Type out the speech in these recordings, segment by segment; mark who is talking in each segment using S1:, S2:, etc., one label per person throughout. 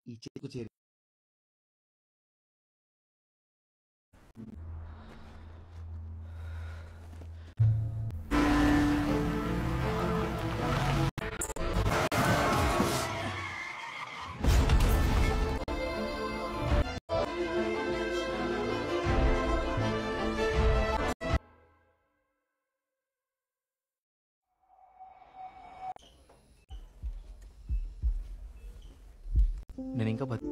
S1: ఈ చెక్కు చేరి
S2: నేను ఇంకా బతి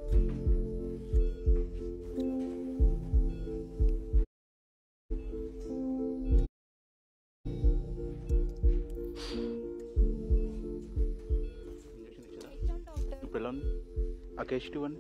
S3: ఇప్పుడు ఎలా ఉంది ఆ కేసు ఇవ్వండి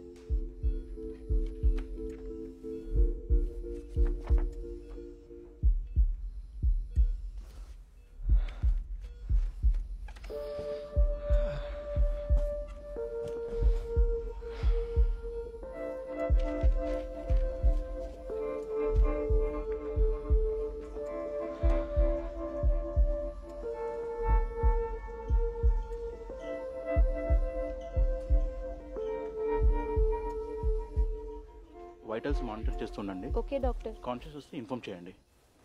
S3: వైటల్స్ మానిటర్ చేస్తుండండి
S4: ఓకే డాక్టర్
S3: కాన్షియస్ వస్తే ఇన్ఫామ్ చేయండి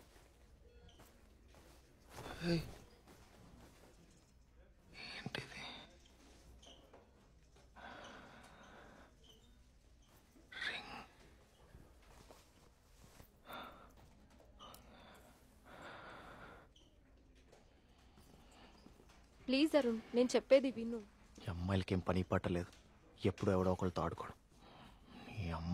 S2: ఏంటిది రింగ్
S4: ప్లీజ్ అరుణ్ నేను చెప్పేది విను
S2: ఈ అమ్మాయిలకి ఏం పని పట్టలేదు ఎప్పుడు ఎవడో ఒకరితో ఆడుకోవడం ఈ అమ్మ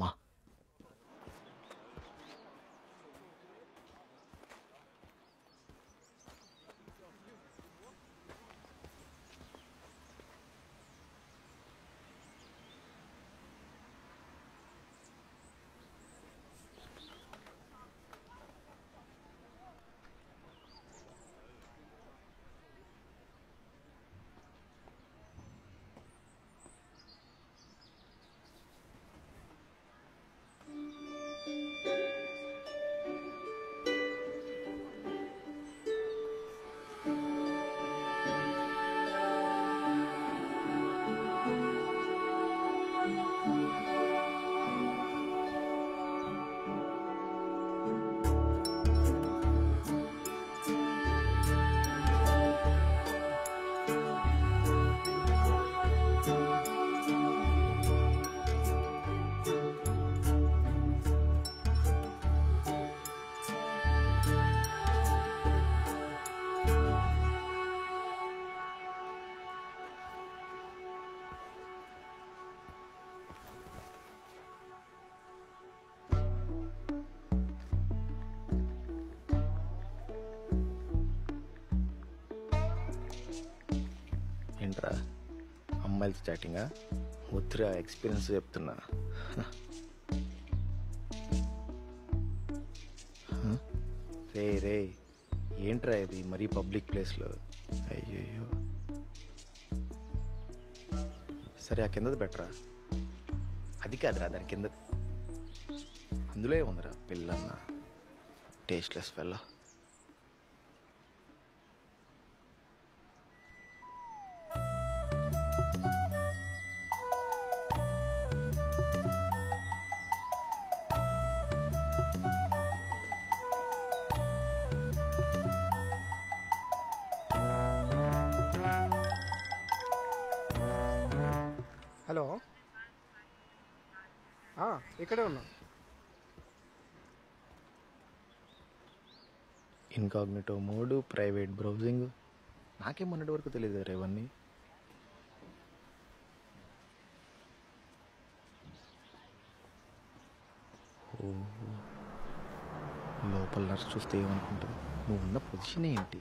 S2: ఏంట్రా అమ్మాయిలతో చాటింగా వద్దురా ఎక్స్పీరియన్స్ చెప్తున్నా హ? రే రే ఏంట్రా ఇది మరీ పబ్లిక్ ప్లేస్లో అయ్యయ్యో సరే ఆ కిందది బెటరా అది కాదురా దాని కింద అందులో ఏముందిరా పిల్లన్న టేస్ట్లెస్ ఫెల్లో
S5: హలో ఆ, ఇక్కడే ఉన్నా
S2: ఇన్కాగ్నిటో మోడ్ ప్రైవేట్ బ్రౌజింగ్ నాకేం మొన్నటి వరకు తెలియదు రే ఇవన్నీ ఓ, లోపల నర్స్ చూస్తే ఏమనుకుంటుంది నువ్వు ఉన్న పొజిషన్ ఏంటి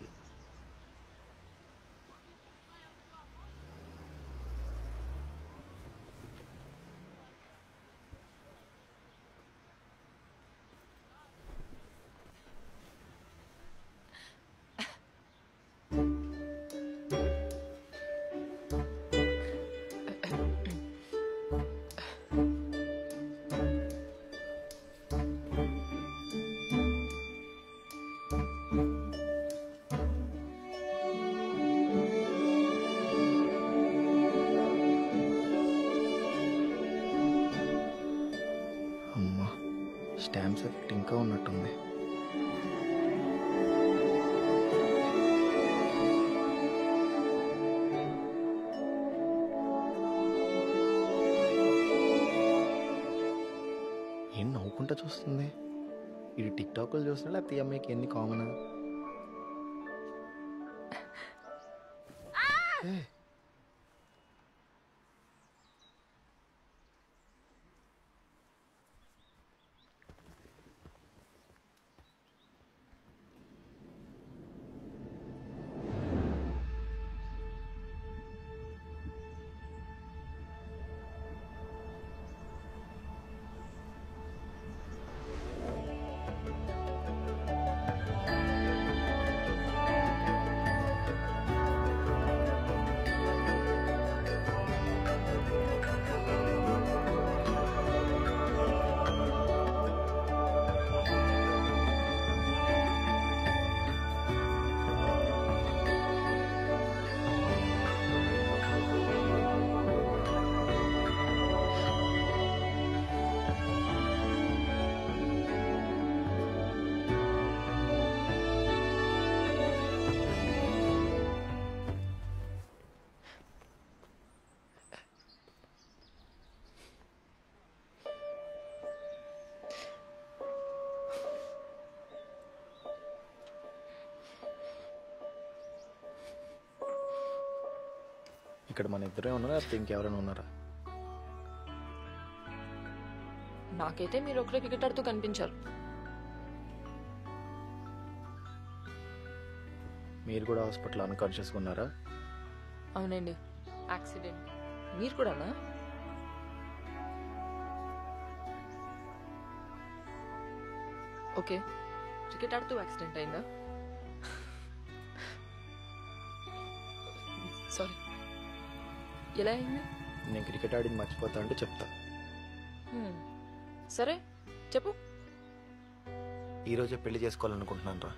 S2: స్టాంప్స్ ఎఫెక్ట్ ఇంకా ఉన్నట్టుంది ఏం నవ్వుకుంటా చూస్తుంది ఇది టిక్ టాక్లు చూస్తున్నా లేకపోతే ఈ అమ్మాయికి ఎన్ని కామన్ ఇక్కడ మన ఇద్దరే ఉన్నారా లేకపోతే ఇంకెవరైనా ఉన్నారా
S1: నాకైతే మీరు ఒకరే క్రికెట్ ఆడుతూ కనిపించారు
S2: మీరు కూడా హాస్పిటల్ అన్కాన్షియస్గా ఉన్నారా
S1: అవునండి యాక్సిడెంట్ మీరు కూడానా ఓకే క్రికెట్ ఆడుతూ యాక్సిడెంట్ అయిందా సారీ ఎలా అయింది
S2: నేను క్రికెట్ ఆడింది మర్చిపోతా అంటే చెప్తా
S1: Hmm. సరే చెప్పు
S2: ఈరోజే పెళ్లి చేసుకోవాలనుకుంటున్నాను రా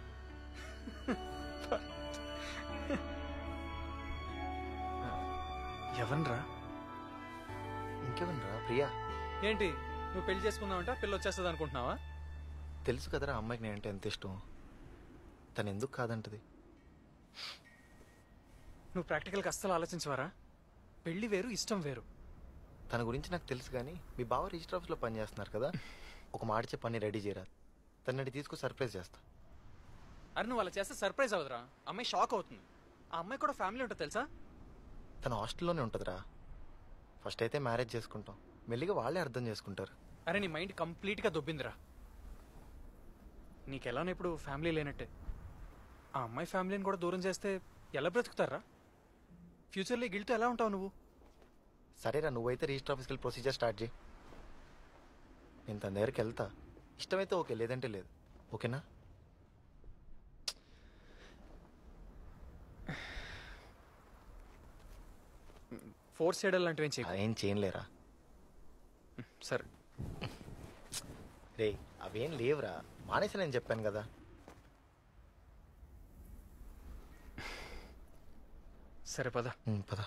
S5: ఎవరిరా
S2: ఇంకెవరిరా ప్రియా
S6: ఏంటి నువ్వు పెళ్లి చేసుకుందామంట పిల్ల వచ్చేస్తుంది అనుకుంటున్నావా
S2: తెలుసు కదరా అమ్మాయికి నేనంటే ఎంత ఇష్టం తను ఎందుకు కాదంటది
S6: నువ్వు ప్రాక్టికల్గా అస్సలు ఆలోచించవారా పెళ్లి వేరు ఇష్టం వేరు
S2: తన గురించి నాకు తెలుసు కానీ మీ బావ రిజిస్టర్ ఆఫీస్లో పని చేస్తున్నారు కదా ఒక మాట చెప్పి పని రెడీ చేయరా తనని తీసుకు సర్ప్రైజ్ చేస్తా
S6: అరే నువ్వు అలా చేస్తే సర్ప్రైజ్ అవుతురా అమ్మాయి షాక్ అవుతుంది ఆ అమ్మాయి కూడా ఫ్యామిలీ ఉంటుంది తెలుసా
S2: తన హాస్టల్లోనే ఉంటుందిరా ఫస్ట్ అయితే మ్యారేజ్ చేసుకుంటాం మెల్లిగా వాళ్ళే అర్థం చేసుకుంటారు
S6: అరే నీ మైండ్ కంప్లీట్గా దొబ్బిందిరా నీకెలానో ఇప్పుడు ఫ్యామిలీ లేనట్టే ఆ అమ్మాయి ఫ్యామిలీని కూడా దూరం చేస్తే ఎలా బ్రతుకుతారా ఫ్యూచర్లో గిల్తో ఎలా ఉంటావు నువ్వు
S2: సరేరా నువ్వైతే రిజిస్టర్ ఆఫీస్కి వెళ్ళి ప్రొసీజర్ స్టార్ట్ చేయి నేను తన దగ్గరికి వెళ్తా ఇష్టమైతే ఓకే లేదంటే లేదు ఓకేనా
S6: ఫోర్స్ చేయడం లాంటివి ఏం చేయ
S2: అదేం చేయలేరా
S6: సరే
S2: రే అవేం లేవురా మానేసి నేను చెప్పాను కదా
S6: సరే పద
S2: ఉమ్, పద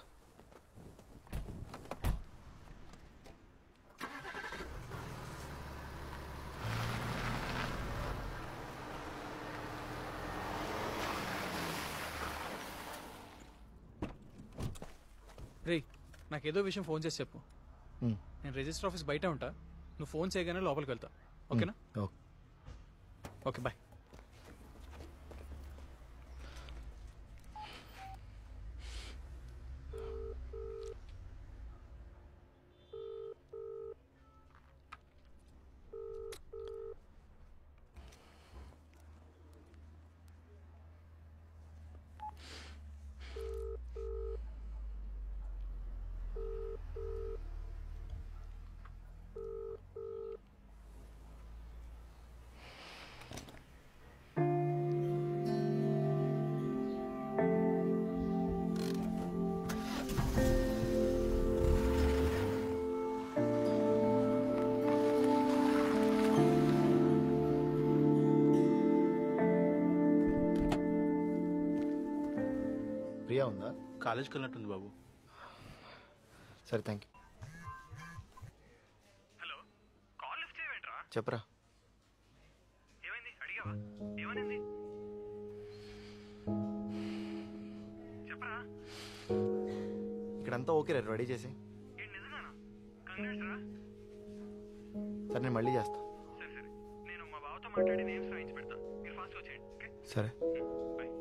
S6: రే నాకేదో విషయం ఫోన్ చేసి చెప్పు
S2: ఉమ్,
S6: నేను రిజిస్టర్ ఆఫీస్ బయట ఉంటా నువ్వు ఫోన్ చేయగానే లోపలికి వెళ్తా ఓకేనా
S2: ఓకే
S6: ఓకే బాయ్
S2: ప్రియా ఉందా
S3: కాలేజ్కి వెళ్ళినట్టుంది బాబు
S2: సరే thank you
S6: hello call lift చేయవేంట్రా
S2: చెప్పరా
S6: చేసావా ఏమనింది చెప్పరా
S2: ఇక్కడంతా ఓకే రే రెడీ చేసి
S6: ఏంటి నిజంగానా కంగ్రాట్స్ రా
S2: సరే నేను మళ్ళీ చేస్తా
S6: సరే సరే నేను మా బావతో మాట్లాడి నేమ్స్ రాయించి పెడతా మీరు ఫాస్ట్ వచ్చేయండి ఓకే
S2: సరే
S6: bye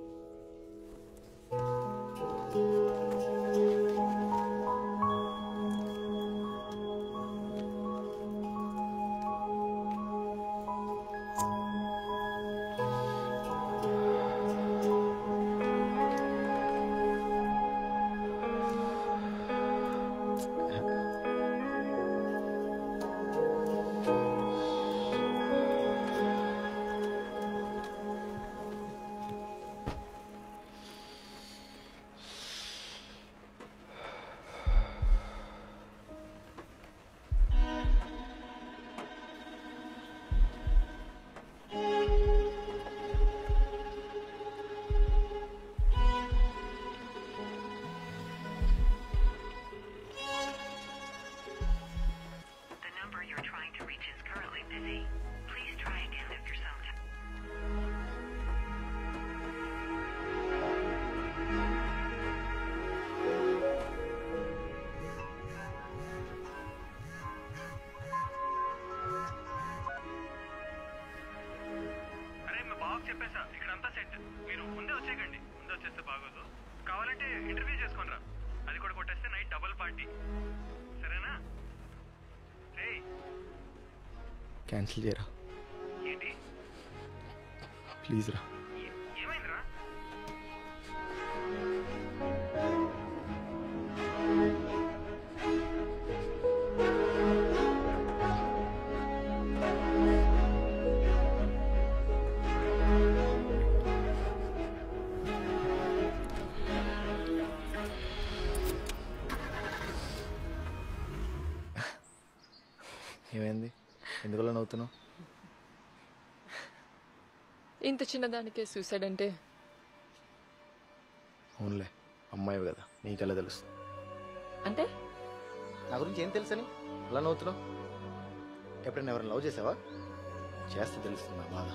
S7: The number you're trying to reach is currently busy. Please try again after some time.
S6: అరే మా బావకు చెప్పేసా ఇక్కడ అంతా సెట్ మీరు ముందే వచ్చేయకండి ముందే వచ్చేస్తే బాగోదు కావాలంటే ఇంటర్వ్యూ చేసుకొని రా అది కూడా కొట్టేస్తే నైట్ డబుల్ పార్టీ సరేనా రే
S2: క్యాన్సిల్ చేయరా
S6: ఏంటి
S2: ప్లీజ్ రా
S6: ఏ- ఏమైందిరా
S2: ఏమైంది ఎందుకలా నవ్వుతున్నావు
S1: ఇంత చిన్నదానికే సూసైడ్ అంటే
S2: అవునులే అమ్మాయి కదా నీకెలా తెలుసు
S1: అంటే
S2: నా గురించి ఏం తెలుసని అలా నవ్వుతున్నావు ఎప్పుడైనా ఎవరైనా లవ్ చేసావా చేస్తే తెలుస్తుంది నా బాధ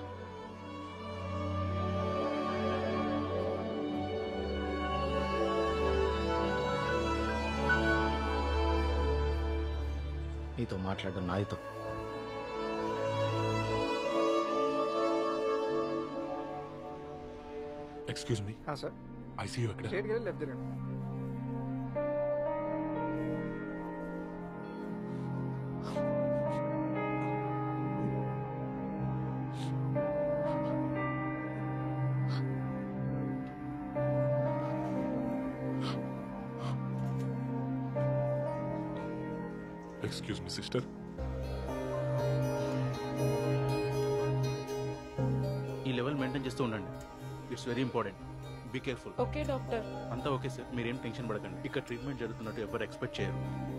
S2: నీతో మాట్లాడడం నాది తప్పు
S8: ఎక్స్క్యూజ్ మీ
S5: సార్
S8: ఐసీయూ ఎక్కడ
S5: స్ట్రేట్కి వెళ్ళి లెఫ్ట్ తిరగండి
S8: ఎక్స్క్యూజ్ మీ సిస్టర్
S3: ఈ లెవెల్ మెయింటైన్ చేస్తూ ఉండండి it's very important be careful
S1: okay doctor
S3: అంతా ఓకే సార్ మీరేం టెన్షన్ పడకండి ఇక్కడ ట్రీట్మెంట్ జరుగుతున్నట్టు ఎవరు ఎక్స్పెక్ట్ చేయరు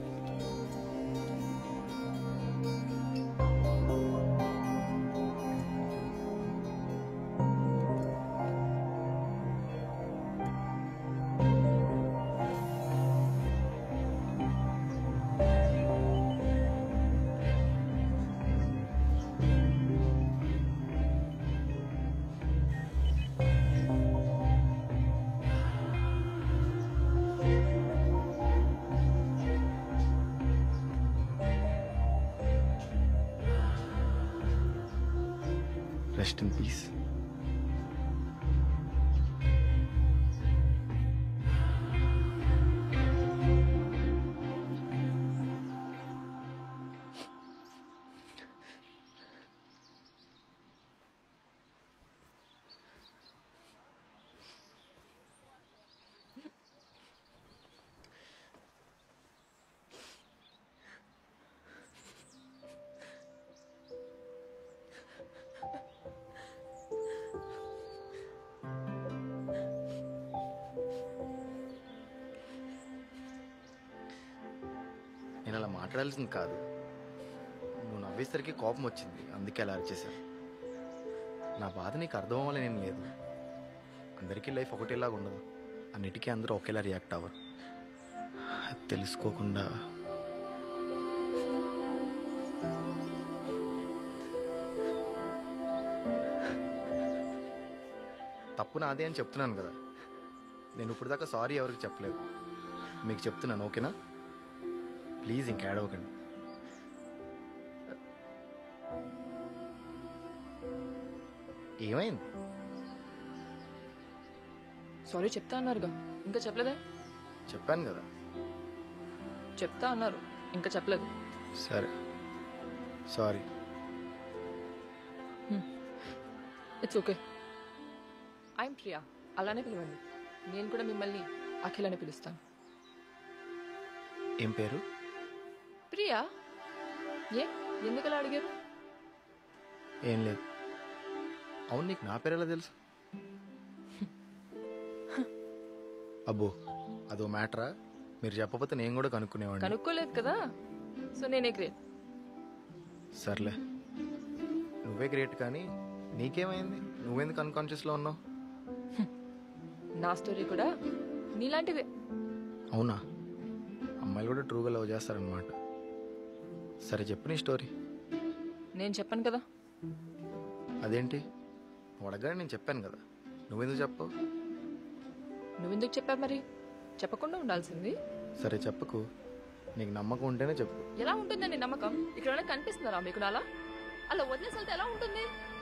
S2: రెస్ట్ ఇన్ పీస్ నేను అలా మాట్లాడాల్సింది కాదు నువ్వు నవ్వేసరికి కోపం వచ్చింది అందుకే అలా అరిచేశాను నా బాధ నీకు అర్థం అవ్వాలని ఏం లేదు అందరికీ లైఫ్ ఒకటేలాగా ఉండదు అన్నిటికీ అందరూ ఒకేలా రియాక్ట్ అవ్వరు అది తెలుసుకోకుండా తప్పు నాదే అని చెప్తున్నాను కదా నేను ఇప్పుడు దాకా సారీ ఎవరికి చెప్పలేదు మీకు చెప్తున్నాను ఓకేనా ప్లీజ్ ఇంకా ఏడవకండి ఏమైంది
S1: సారీ చెప్తా అన్నారుగా ఇంకా చెప్పలేదే
S2: చెప్పాను కదా
S1: చెప్తా అన్నారు ఇంకా చెప్పలేదు
S2: సరే sorry
S1: it's okay I'm Priya అలానే పిలవండి నేను కూడా మిమ్మల్ని అఖిల్ అని పిలుస్తాను
S2: ఏం పేరు
S1: ప్రియా ఏ ఎందుకు అలా అడిగారు
S2: ఏం లేదు అవును నీకు నా పేరు ఎలా తెలుసు అబ్బో అదో మ్యాటరా మీరు చెప్పకపోతే నేను కూడా కనుక్కునేవాడిని
S1: కనుక్కోలేదు కదా సో నేనే గ్రేట్
S2: సర్లే నువ్వే గ్రేట్ కానీ నీకేమైంది నువ్వెందుకు అన్కాన్షియస్లో ఉన్నావు
S1: నా స్టోరీ కూడా నీలాంటిదే
S2: అవునా అమ్మాయిలు కూడా ట్రూగా లవ్ చేస్తారనమాట సరే చెప్పు నీ స్టోరీ
S1: నేను చెప్పాను కదా
S2: అదేంటి నువ్వు అడగగానే నేను చెప్పాను కదా నువ్వెందుకు చెప్పవు
S1: నువ్వెందుకు చెప్పావు మరి చెప్పకుండా ఉండాల్సింది
S2: సరే చెప్పకు నీకు నమ్మకం ఉంటేనే చెప్పు
S1: ఎలా ఉంటుందండి నమ్మకం ఇక్కడ ఏమైనా కనిపిస్తున్నారా మీకు నాలా అలా వదిలేసి వెళ్తే ఎలా ఉంటుంది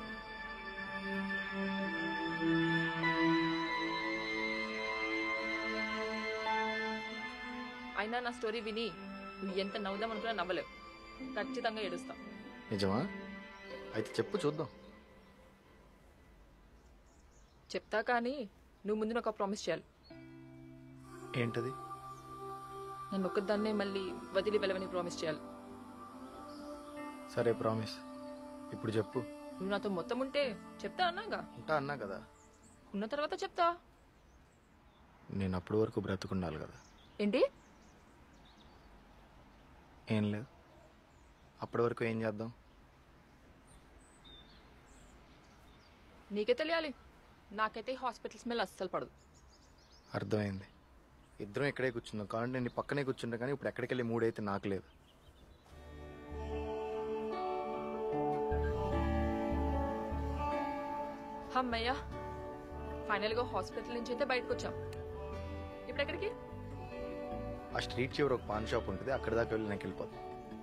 S1: అయినా నా స్టోరీ విని నువ్వు ఎంత నవ్వుదాం అనుకున్నా నవ్వలేవు ఖచ్చితంగా ఏడుస్తాం
S2: నిజమా అయితే చెప్పు చూద్దాం
S1: చెప్తా కానీ నువ్వు ముందు నాకు ప్రామిస్ చేయాలి
S2: ఏంటది
S1: నన్ను ఒక్కదాన్నే మళ్ళీ వదిలి వెళ్ళవని ప్రామిస్ చేయాలి
S2: సరే ప్రామిస్ ఇప్పుడు చెప్పు
S1: నువ్వు నాతో మొత్తం ఉంటే చెప్తా అన్నాగా
S2: ఉంటా అన్నా కదా
S1: ఉన్న తర్వాత చెప్తా
S2: నేను అప్పటి వరకు బ్రతుకుండాలి కదా
S1: ఏంటి
S2: ఏం లేదు అప్పటి వరకు ఏం చేద్దాం
S1: నీకే తెలియాలి నాకైతే ఈ హాస్పిటల్ స్మెల్ అస్సలు పడదు
S2: అర్థమైంది ఇద్దరం ఇక్కడే కూర్చున్నాం కాబట్టి నేను నీ పక్కనే కూర్చుంటా కానీ ఇప్పుడు ఎక్కడికి వెళ్ళి మూడైతే నాకు లేదు
S1: అమ్మయ్యా ఫైనల్ గా హాస్పిటల్ నుంచి అయితే బయటకు వచ్చాం ఇప్పుడు ఎక్కడికి
S2: ఆ స్ట్రీట్ చివర ఒక పాన్ షాప్ ఉంటుంది అక్కడ దాకా వెళ్ళి నాకు వెళ్ళిపోతాను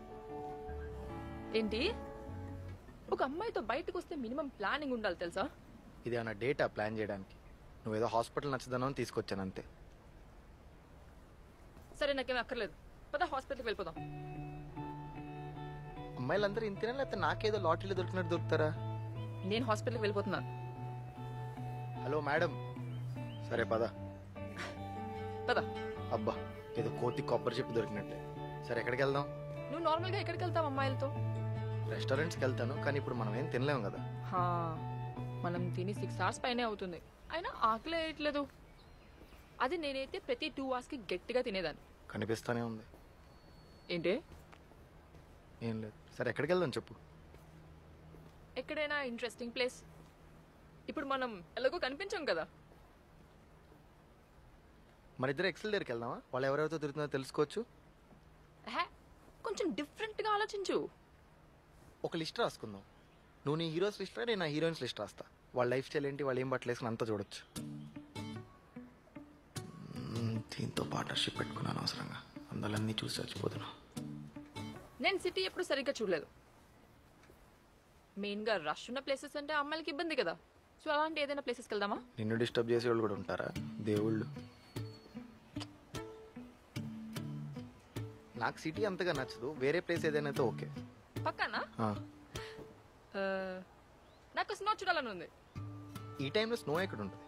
S1: ఏంటి ఒక అమ్మాయితో బయటకు వస్తే మినిమం ప్లానింగ్ ఉండాలి తెలుసా
S2: ఇది అన్న డేటా ప్లాన్ చేయడానికి నువ్వేదో హాస్పిటల్ నచ్చదనం తీసుకొచ్చాను అంతే
S1: సరే నాకేం అక్కర్లేదు పద హాస్పిటల్కి వెళ్ళిపోదాం
S2: అమ్మాయిలందరూ ఇంతేనా లేకపోతే నాకేదో లాటరీలో దొరికినట్టు దొరుకుతారా
S1: నేను హాస్పిటల్కి వెళ్ళిపోతున్నాను
S2: హలో మేడం సరే పద
S1: పద
S2: అబ్బా ఏదో కోతి కొబ్బరి చెప్పి దొరికినట్టే సరే ఎక్కడికి వెళ్దాం
S1: నువ్వు నార్మల్గా ఎక్కడికి వెళ్తావు అమ్మాయిలతో
S2: రెస్టారెంట్స్కి వెళ్తాను కానీ ఇప్పుడు మనం ఏం తినలేము కదా
S1: హా, మనం తిని సిక్స్ అవర్స్ పైనే అవుతుంది అయినా ఆకలి వేయట్లేదు అది నేనైతే ప్రతి టూ అవర్స్కి గట్టిగా తినేదాన్ని
S2: కనిపిస్తానే ఉంది
S1: ఏంటి
S2: ఏం లేదు సరే ఎక్కడికి వెళ్దాం చెప్పు
S1: ఎక్కడైనా ఇంట్రెస్టింగ్ ప్లేస్ ఇప్పుడు మనం ఎలాగో కనిపించాం కదా
S2: మన ఇద్దరు ఎక్సెల్ దగ్గరికి వెళ్దామా వాళ్ళు ఎవరెవరితో తిరుగుతుందో తెలుసుకోవచ్చు
S1: హే కొంచెం డిఫరెంట్గా ఆలోచించు
S2: ఒక లిస్ట్ రాసుకుందాం నువ్వు నీ హీరోస్ లిస్ట్ రా నేను నా హీరోయిన్స్ లిస్ట్ రాస్తా వాళ్ళ లైఫ్ స్టైల్ ఏంటి వాళ్ళు ఏం బట్టలు వేసుకుని అంతా చూడొచ్చు మ్మ్, దీంతో పార్ట్నర్షిప్ పెట్టుకున్నాను అవసరంగా అందలన్నీ చూసి చచ్చిపోతున్నా
S1: నేను సిటీ ఎప్పుడు సరిగ్గా చూడలేదు మెయిన్గా రష్ ఉన్న ప్లేసెస్ అంటే అమ్మాయిలకి ఇబ్బంది కదా సో అలాంటి ఏదైనా ప్లేసెస్కి వెళ్దామా
S2: నిన్ను డిస్టర్బ్ చేసే వాళ్ళు కూడా ఉంటారా దేవుళ్ళు నాకు సిటీ అంతగా నచ్చదు వేరే ప్లేస్ ఏదైనా అయితే ఓకే
S1: పక్కానా
S2: ఆ,
S1: ఆ, నాకు స్నో చూడాలని ఉంది
S2: ఈ టైంలో స్నో ఎక్కడ ఉంటుంది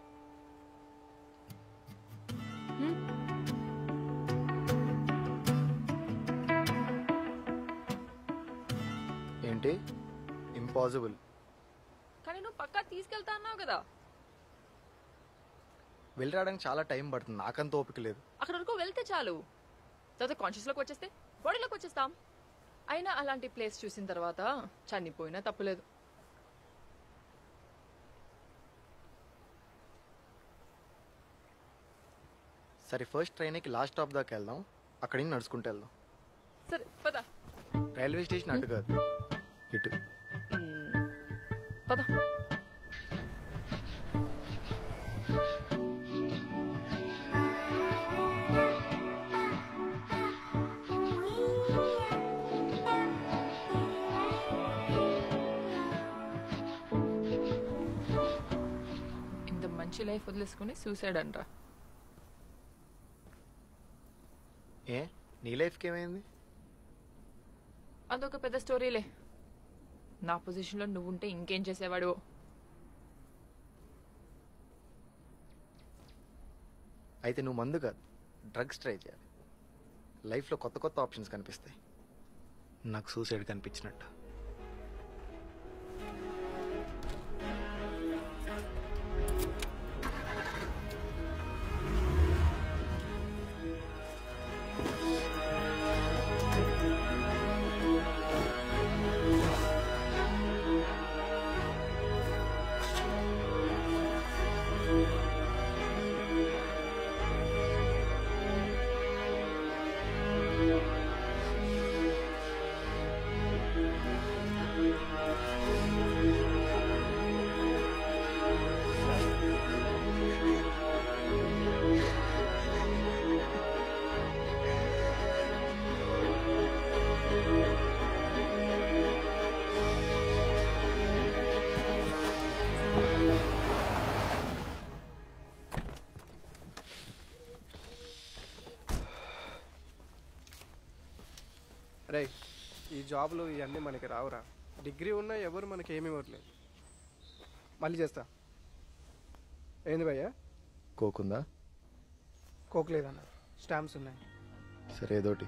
S2: ఏంటి ఇంపాసిబుల్
S1: కానీ నువ్వు పక్కా తీసుకెళ్తా అన్నావు కదా
S2: వెళ్ళి రావడానికి చాలా టైం పడుతుంది నాకంత ఓపిక లేదు
S1: అక్కడ వరకు వెళ్తే చాలు తర్వాత కాన్షియస్లోకి వచ్చేస్తే బాడీలోకి వచ్చేస్తాం అయినా అలాంటి ప్లేస్ చూసిన తర్వాత చనిపోయినా తప్పులేదు
S2: సరే ఫస్ట్ ట్రైన్కి లాస్ట్ స్టాప్ దాకా వెళ్దాం అక్కడి నుంచి నడుచుకుంటూ వెళ్దాం
S1: సరే పద
S2: రైల్వే స్టేషన్ అటు కాదు ఇటు
S1: మ్మ్. పద ఇంత మంచి లైఫ్ వదిలేసుకుని సూసైడ్ అంటరా
S2: ఏ నీ లైఫ్కి ఏమైంది
S1: అదొక పెద్ద స్టోరీలే నా పొజిషన్లో నువ్వుంటే ఇంకేం చేసేవాడు
S2: అయితే నువ్వు మందు కాదు డ్రగ్స్ ట్రై చేయాలి లైఫ్లో కొత్త కొత్త ఆప్షన్స్ కనిపిస్తాయి నాకు సూసైడ్ కనిపించినట్టు
S5: రే ఈ జాబ్లు ఇవన్నీ మనకి రావురా డిగ్రీ ఉన్నా ఎవరు మనకి ఏమి ఇవ్వట్లేదు మళ్ళీ చేస్తా ఏంది భయ్యా
S2: కోకుందా
S5: కోక్ లేదన్న స్టాంప్స్ ఉన్నాయి
S2: సరే ఏదోటి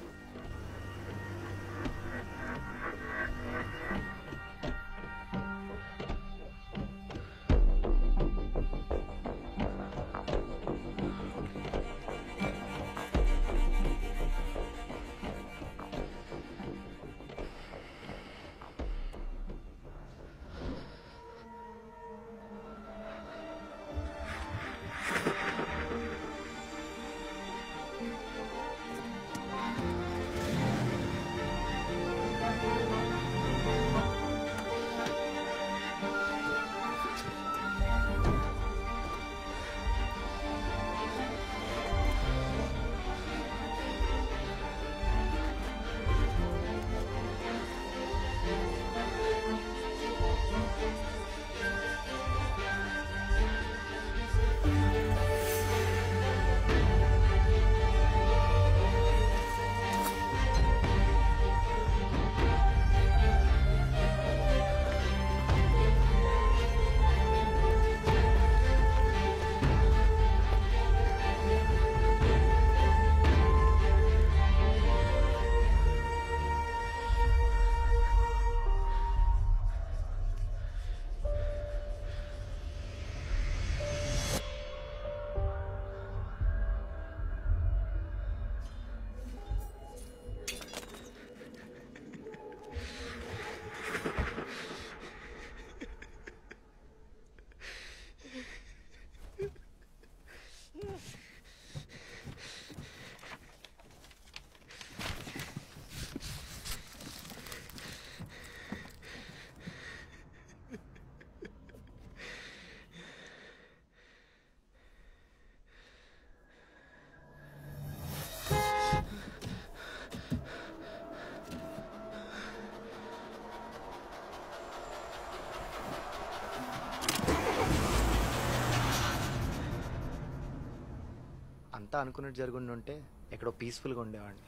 S2: అంతా అనుకున్నట్టు జరుగుండి ఉంటే ఎక్కడో పీస్ఫుల్గా ఉండేవాడిని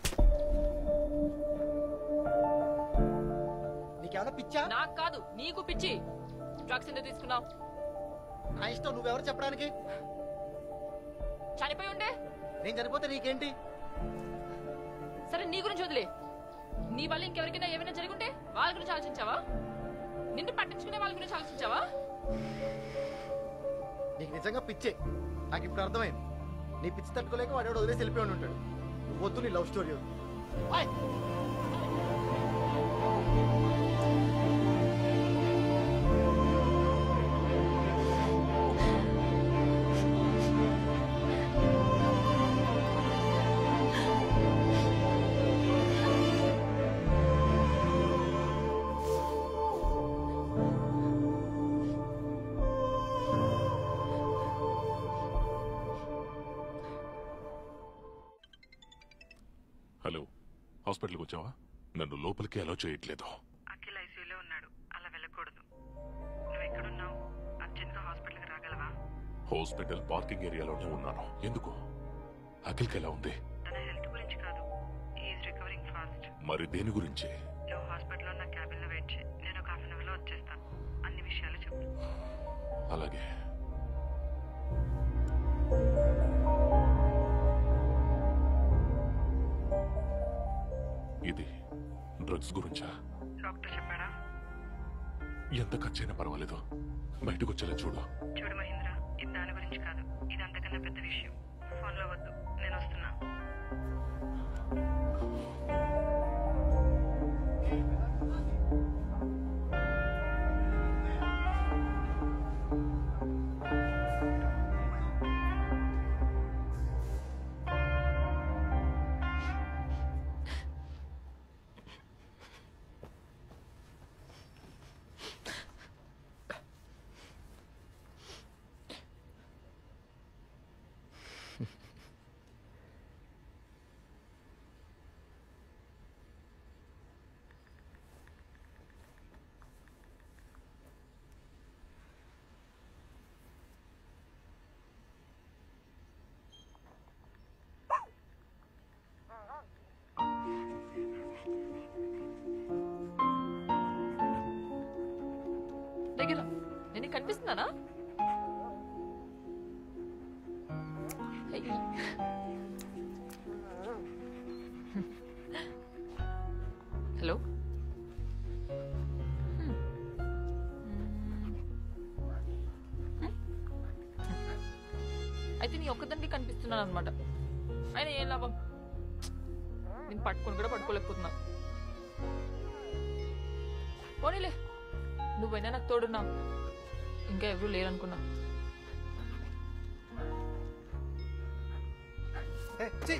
S2: నీకేమైనా పిచ్చా
S1: నాకు కాదు నీకు పిచ్చి డ్రగ్స్ ఎందుకు తీసుకున్నావు
S2: నా ఇష్టం నువ్వెవరు చెప్పడానికి
S1: చనిపోయి ఉండే
S2: నేను చనిపోతే నీకేంటి
S1: సరే నీ గురించి వదిలే నీ వల్ల ఇంకెవరికైనా ఏమైనా జరుగుంటే వాళ్ళ గురించి ఆలోచించావా నిన్ను పట్టించుకునే వాళ్ళ గురించి ఆలోచించావా
S2: నీకు నిజంగా పిచ్చే నాకు ఇప్పుడు అర్థమైంది నీ పిచ్చి తట్టుకోలేక వాడు వదిలేసి వెళ్ళిపోయి ఉంటాడు నువ్వు వద్దు నీ లవ్ స్టోరీ వద్దు. ఆయ్.
S8: హలో హాస్పిటల్కి వచ్చావా నన్ను లోపలికి అలౌ చేయట్లేదు
S7: అఖిల్ ఐసీయూలో ఉన్నాడు అలా వెళ్ళకూడదు నువ్వు ఎక్కడున్నావు అర్జెంట్గా హాస్పిటల్కి రాగలవా
S8: హాస్పిటల్ పార్కింగ్ ఏరియాలోనే ఉన్నాను ఎందుకు అఖిల్కి ఎలా ఉంది
S7: తన హెల్త్ గురించి కాదు ఈజ్ రికవరింగ్ ఫాస్ట్
S8: మరి దేని గురించి
S7: నువ్వు హాస్పిటల్లో ఉన్న క్యాబిన్లో వెయిట్ చేయి నేను ఒక హాఫ్ అన్ అవర్లో వచ్చేస్తాను అన్ని విషయాలు చెప్పు
S8: అలాగే ఇది డ్రగ్స్ గురించా
S7: డాక్టర్ చెప్పాడా
S8: ఎంత ఖర్చైనా పర్వాలేదు బయటకు వచ్చేలా చూడు
S7: చూడు మహేంద్ర ఇది దాని గురించి కాదు ఇది అంతకన్నా పెద్ద విషయం ఫోన్లో వద్దు నేను వస్తున్నా
S1: దగ్గర నేను కనిపిస్తున్నానా అయ్యి. హలో హ్మ్. హ్మ్. అయితే నీ ఒక్కదానికి కనిపిస్తున్నాను అనమాట ఆయన ఏం లాభం నేను పట్టుకొని కూడా పట్టుకోలేకపోతున్నా పోనీలే నువ్వైనా నాకు తోడున్నా ఇంకా ఎవరూ లేరనుకున్నా
S5: ఏ, చెయ్.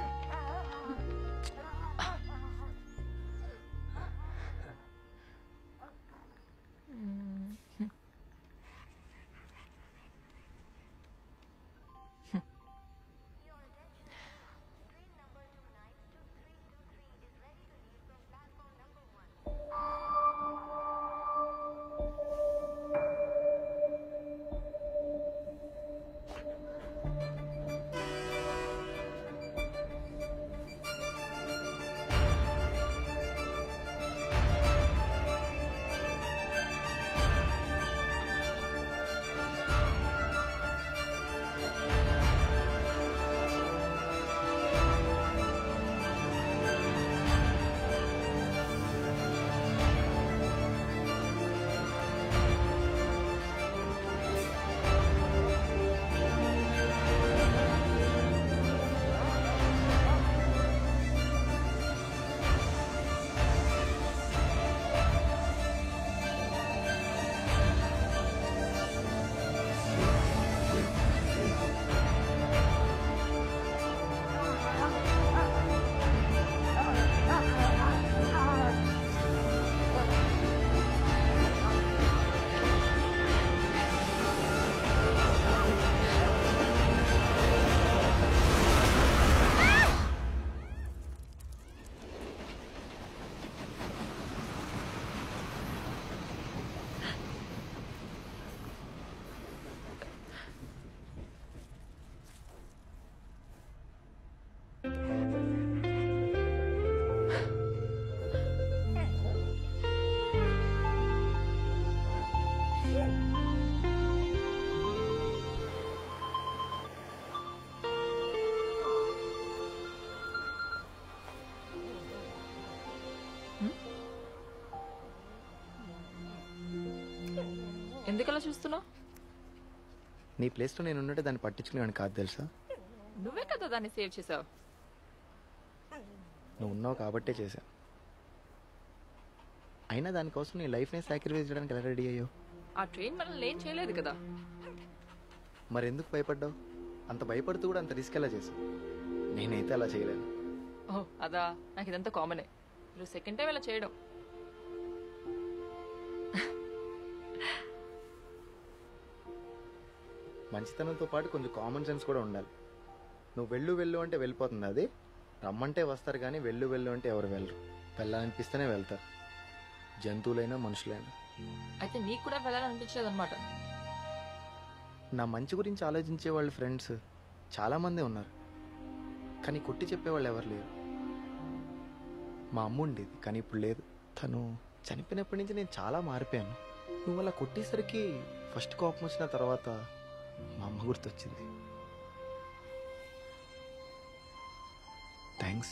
S1: ఎందుకలా చూస్తున్నావు
S2: నీ ప్లేస్లో నేను ఉన్నట్టే దాన్ని పట్టించుకునేవాడిని కాదు తెలుసా
S1: నువ్వే కదా దాన్ని సేవ్ చేసావు
S2: నువ్వు ఉన్నావు కాబట్టే చేశా అయినా దానికోసం నీ లైఫ్ని సాక్రిఫైస్ చేయడానికి ఎలా రెడీ అయ్యో
S1: ఆ ట్రైన్ మనల్ని ఏం చేయలేదు కదా
S2: మరి ఎందుకు భయపడ్డావు అంత భయపడుతూ కూడా అంత రిస్క్ ఎలా చేసావు నేనైతే అలా చేయలేను
S1: ఓ అదా నాకు ఇదంతా కామనే మీరు సెకండ్ టైం ఇలా చేయడం
S2: మంచితనంతో పాటు కొంచెం కామన్ సెన్స్ కూడా ఉండాలి నువ్వు వెళ్ళు వెళ్ళు అంటే వెళ్ళిపోతుంది అది రమ్మంటే వస్తారు కానీ వెళ్ళు వెళ్ళు అంటే ఎవరు వెళ్ళరు వెళ్ళాలనిపిస్తేనే వెళ్తారు జంతువులైనా మనుషులైనా
S1: అయితే నీకు కూడా వెళ్ళాలనిపించలేదు అనమాట
S2: నా మంచి గురించి ఆలోచించే వాళ్ళ ఫ్రెండ్స్ చాలామంది ఉన్నారు కానీ కొట్టి చెప్పేవాళ్ళు ఎవరు లేరు మా అమ్మ ఉండేది కానీ ఇప్పుడు లేదు తను చనిపోయినప్పటి నుంచి నేను చాలా మారిపోయాను నువ్వు అలా కొట్టేసరికి ఫస్ట్ కోపం వచ్చిన తర్వాత మా అమ్మ గుర్తొచ్చింది థ్యాంక్స్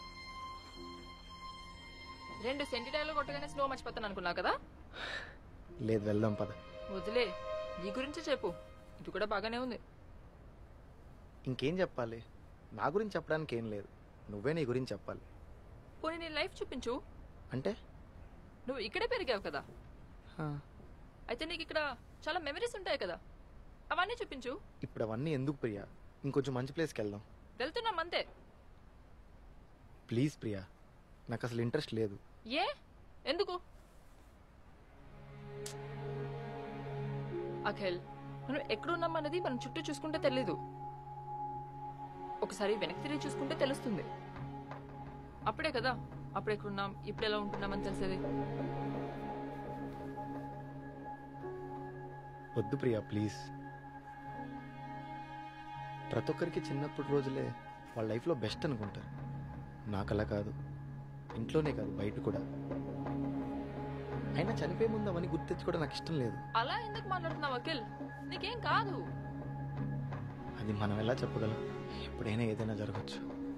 S1: రెండు సెంటిడైలు కొట్టగానే స్లో మర్చిపోతాను అనుకున్నావు కదా
S2: లేదు వెళ్దాం పద
S1: వదిలే నీ గురించి చెప్పు ఇది కూడా బాగానే ఉంది
S2: ఇంకేం చెప్పాలి నా గురించి చెప్పడానికి ఏం లేదు నువ్వే నీ గురించి చెప్పాలి
S1: పోనీ నీ లైఫ్ చూపించు
S2: అంటే
S1: నువ్వు ఇక్కడే పెరిగావు కదా
S2: హా,
S1: అయితే నీకు ఇక్కడ చాలా మెమరీస్ ఉంటాయి కదా అవన్నీ చూపించు
S2: ఇప్పుడు అవన్నీ ఎందుకు ప్రియా ఇంకొంచెం మంచి ప్లేస్కి వెళ్దాం
S1: వెళ్తున్నాం అంతే
S2: ప్లీజ్ ప్రియా నాకు అసలు ఇంట్రెస్ట్ లేదు
S1: ఏ ఎందుకు అఖిల్ మనం ఎక్కడున్నాం అన్నది మనం చుట్టూ చూసుకుంటే తెలీదు ఒకసారి వెనక్కి తిరిగి చూసుకుంటే తెలుస్తుంది అప్పుడే కదా అప్పుడు ఎక్కడున్నాం ఇప్పుడు ఎలా ఉంటున్నామని తెలిసేది
S2: వద్దు ప్రియా ప్లీజ్ ప్రతి ఒక్కరికి చిన్నప్పటి రోజులే వాళ్ళ లైఫ్లో బెస్ట్ అనుకుంటారు నాకు అలా కాదు ఇంట్లోనే కాదు బయట కూడా అయినా చనిపోయే ముందు అవన్నీ గుర్తించుకోవడం నాకు ఇష్టం లేదు
S1: అలా ఎందుకు మాట్లాడుతున్నావు అఖిల్ నీకేం కాదు
S2: అది మనం ఎలా చెప్పగలం ఎప్పుడైనా ఏదైనా జరగచ్చు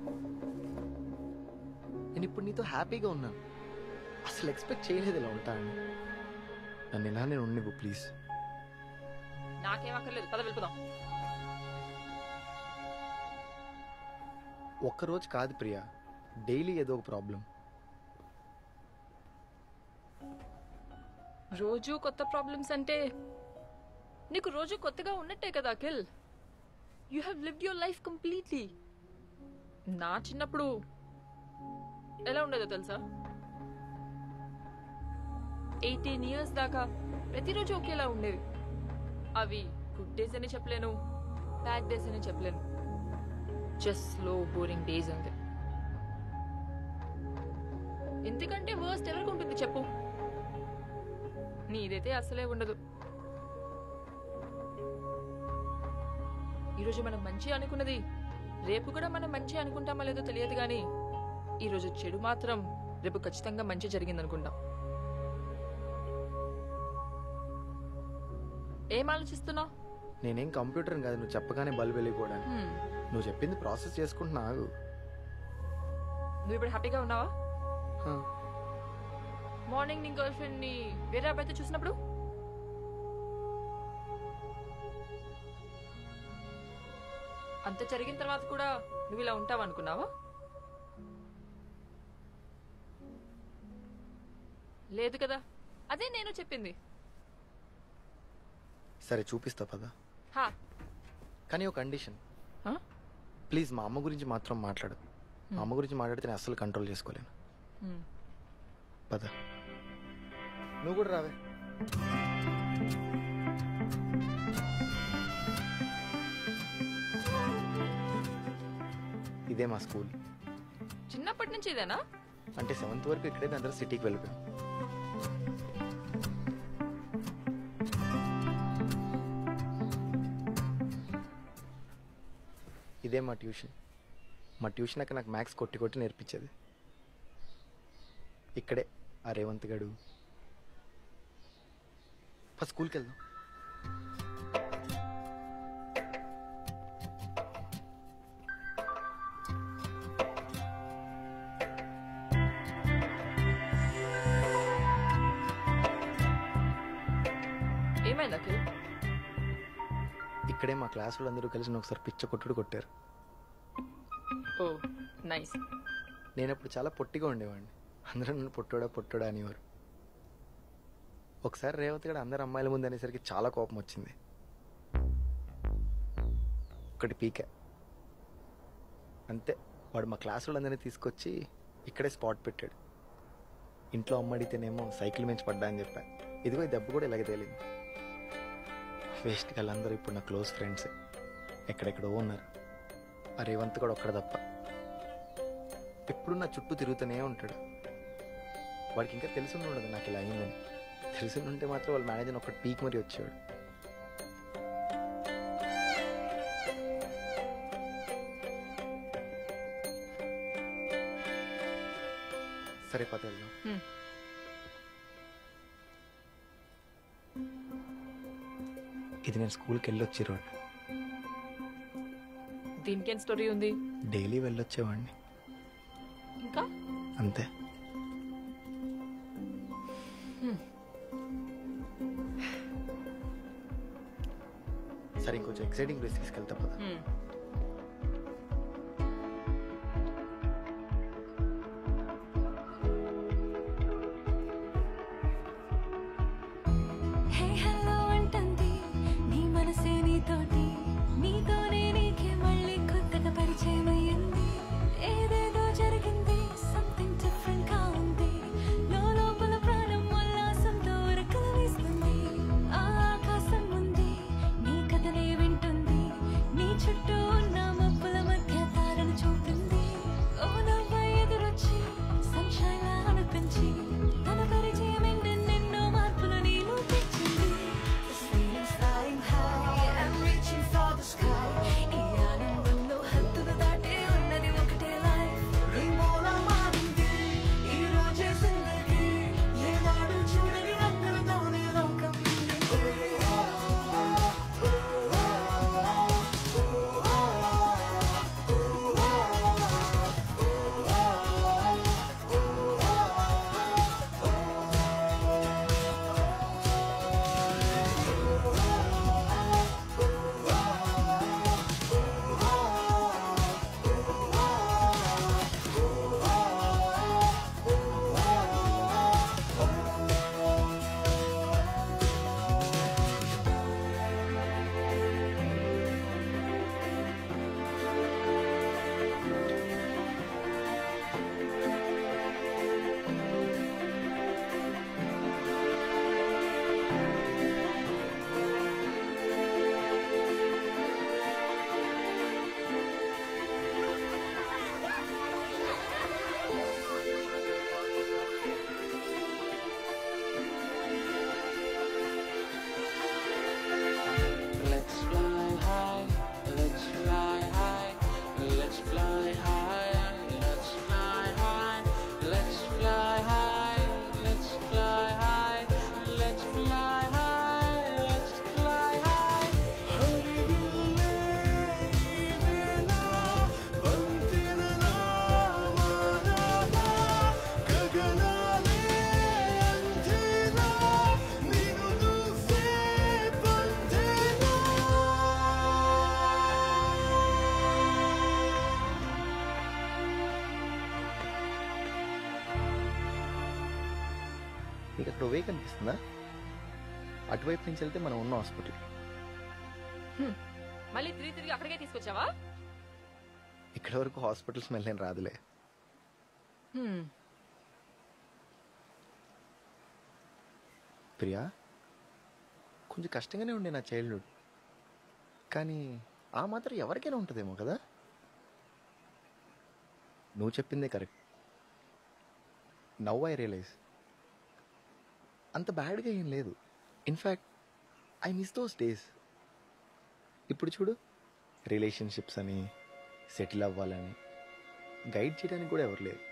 S2: నేను ఇప్పుడు నీతో హ్యాపీగా ఉన్నాను అసలు ఎక్స్పెక్ట్ చేయలేదు ఇలా ఉంటాను నన్ను ఇలా నేను ఉండివ్వు ప్లీజ్
S1: నాకేం అక్కర్లేదు పద వెళ్ళిపోదాం
S2: ఒక్కరోజు కాదు ప్రియా డైలీ ఏదో ఒక ప్రాబ్లం
S1: రోజు కొత్త ప్రాబ్లమ్స్ అంటే నీకు రోజు కొత్తగా ఉన్నట్టే కదా Akhil you have lived your life completely నా చిన్నప్పుడు ఎలా ఉండేదో తెలుసా ఎయిటీన్ ఇయర్స్ దాకా ప్రతిరోజు ఒకేలా ఉండేవి అవి గుడ్ డేస్ అని చెప్పలేను బ్యాడ్ డేస్ అని చెప్పలేను జస్ట్ స్లో బోరింగ్ డేస్ అంతే ఎందుకంటే వర్స్ట్ ఎవరికి ఉంటుంది చెప్పు నీదైతే అసలే ఉండదు ఈరోజు మనం మంచి అనుకున్నది రేపు కూడా మనం మంచి అనుకుంటామా లేదో తెలియదు కానీ ఈరోజు చెడు మాత్రం రేపు ఖచ్చితంగా మంచి జరిగిందనుకుంటాం ఏం ఆలోచిస్తున్నావు
S2: నేనేం కంప్యూటర్ కాదు నువ్వు చెప్పగానే బల్బ్ వెళ్ళిపోవడానికి నువ్వు చెప్పింది ప్రాసెస్ చేసుకుంటున్నా ఆగు
S1: నువ్వు ఇప్పుడు హ్యాపీగా ఉన్నావా
S2: హా,
S1: మార్నింగ్ నీ గర్ల్ ఫ్రెండ్ ని వేరే అబ్బాయితో చూసినప్పుడు అంత జరిగిన తర్వాత కూడా నువ్వు ఇలా ఉంటావు అనుకున్నావా లేదు కదా అదే నేను చెప్పింది
S2: సరే చూపిస్తా పదా
S1: హా
S2: కానీ ఒక కండిషన్
S1: హా?
S2: ప్లీజ్ మా అమ్మ గురించి మాత్రం మాట్లాడు మా అమ్మ గురించి మాట్లాడితే నేను అస్సలు కంట్రోల్ చేసుకోలేను
S1: హ్మ్.
S2: పద నువ్వు కూడా రావే ఇదే మా స్కూల్
S1: చిన్నప్పటి నుంచి ఇదేనా
S2: అంటే సెవెంత్ వరకు ఇక్కడే అందరూ సిటీకి వెళ్ళిపోయాం ఇదే మా ట్యూషన్ మా ట్యూషన్ అక్కడ నాకు మ్యాథ్స్ కొట్టి కొట్టి నేర్పించేది ఇక్కడే ఆ రేవంత్ గడు ఫస్ట్ స్కూల్కి వెళ్దాం
S1: ఏమైంది అఖిల్
S2: ఇక్కడే మా క్లాస్ వాళ్ళందరూ కలిసి నన్ను ఒకసారి పిచ్చ కొట్టుడు కొట్టారు
S1: ఓ నైస్
S2: నేను అప్పుడు చాలా పొట్టిగా ఉండేవాడిని అందరూ నన్ను పొట్టోడా పొట్టోడా అనేవారు ఒకసారి రేవతి గడ అందరు అమ్మాయిల ముందు అనేసరికి చాలా కోపం వచ్చింది ఒకటి పీక అంతే వాడు మా క్లాస్ వాళ్ళందరినీ తీసుకొచ్చి ఇక్కడే స్పాట్ పెట్టాడు ఇంట్లో అమ్మ అడిగితేనేమో సైకిల్ మించి పడ్డా అని చెప్పా ఇదిగో ఈ దెబ్బ కూడా ఇలాగే తేలింది వేస్ట్ వాళ్ళందరూ ఇప్పుడు నా క్లోజ్ ఫ్రెండ్స్ ఎక్కడెక్కడో ఉన్నారు ఆ రేవంత్ కూడా ఒక్కడ తప్ప ఎప్పుడు నా చుట్టూ తిరుగుతూనే ఉంటాడు వాడికి ఇంకా తెలిసి ఉండదు నాకు ఇలా అయిందని తెలిసి ఉంటే మాత్రం వాళ్ళ మేనేజర్ ఒకటి పీక్ మరీ వచ్చాడు సరే పద వెళ్దాం
S1: హ్మ్.
S2: ఇది నేను స్కూల్కి వెళ్ళొచ్చే రోడ్
S1: దీనికేం స్టోరీ ఉంది
S2: డైలీ వెళ్ళొచ్చేవాడిని
S1: ఇంకా
S2: అంతే సరే ఇంకొంచెం ఎక్సైటింగ్ ప్లేస్ తీసుకెళ్తా పద
S1: హ్మ్.
S9: హే హలో అంటుంది నీ మనసే నీతోటి నీతోనే నీకే మళ్ళీ కొత్తగా పరిచయం అయ్యింది ఏదేదో జరిగింది సంథింగ్ డిఫరెంట్ గా ఉంది లో లోపల ప్రాణం ఉల్లాసంతో ఉరకలు వేస్తుంది ఆ ఆకాశం ఉంది నీ కథనే వింటుంది నీ చుట్టూ ఉన్న మబ్బుల మధ్య తారను చూపింది ఓ నవ్వ ఎదురొచ్చి సన్షైన్ అనిపించి తన పరిచయం ఎన్నెన్నో మార్పులు నీలో తెచ్చింది This feeling's flying high I'm reaching for the sky ఈ ఆనందంలో హద్దులు దాటే ఉన్నది ఒకటే life రింగోలా మారింది ఈ రోజే జిందగీ ఏనాడు చూడని రంగులతోనే లోకం
S10: Let's fly high, let's fly high, let's fly high, let's fly high, let's fly high, let's fly high, let's fly high, let's fly high.
S2: నీకు అక్కడ వే కనిపిస్తుందా అటువైపు నుంచి వెళ్తే మనం ఉన్న హాస్పిటల్
S1: మళ్ళీ తిరిగి తిరిగి అక్కడికే తీసుకొచ్చావా
S2: ఇక్కడ వరకు హాస్పిటల్ స్మెల్ ఏం రాదులే
S1: హ్మ్.
S2: ప్రియా కొంచెం కష్టంగానే ఉండే నా చైల్డ్హుడ్ కానీ ఆ మాత్రం ఎవరికైనా ఉంటుందేమో కదా నువ్వు చెప్పిందే కరెక్ట్ నవ్ ఐ రియలైజ్ అంత బ్యాడ్గా ఏం లేదు in fact I miss those days ఇప్పుడు చూడు రిలేషన్షిప్స్ అని సెటిల్ అవ్వాలని గైడ్ చేయడానికి కూడా ఎవరు లేరు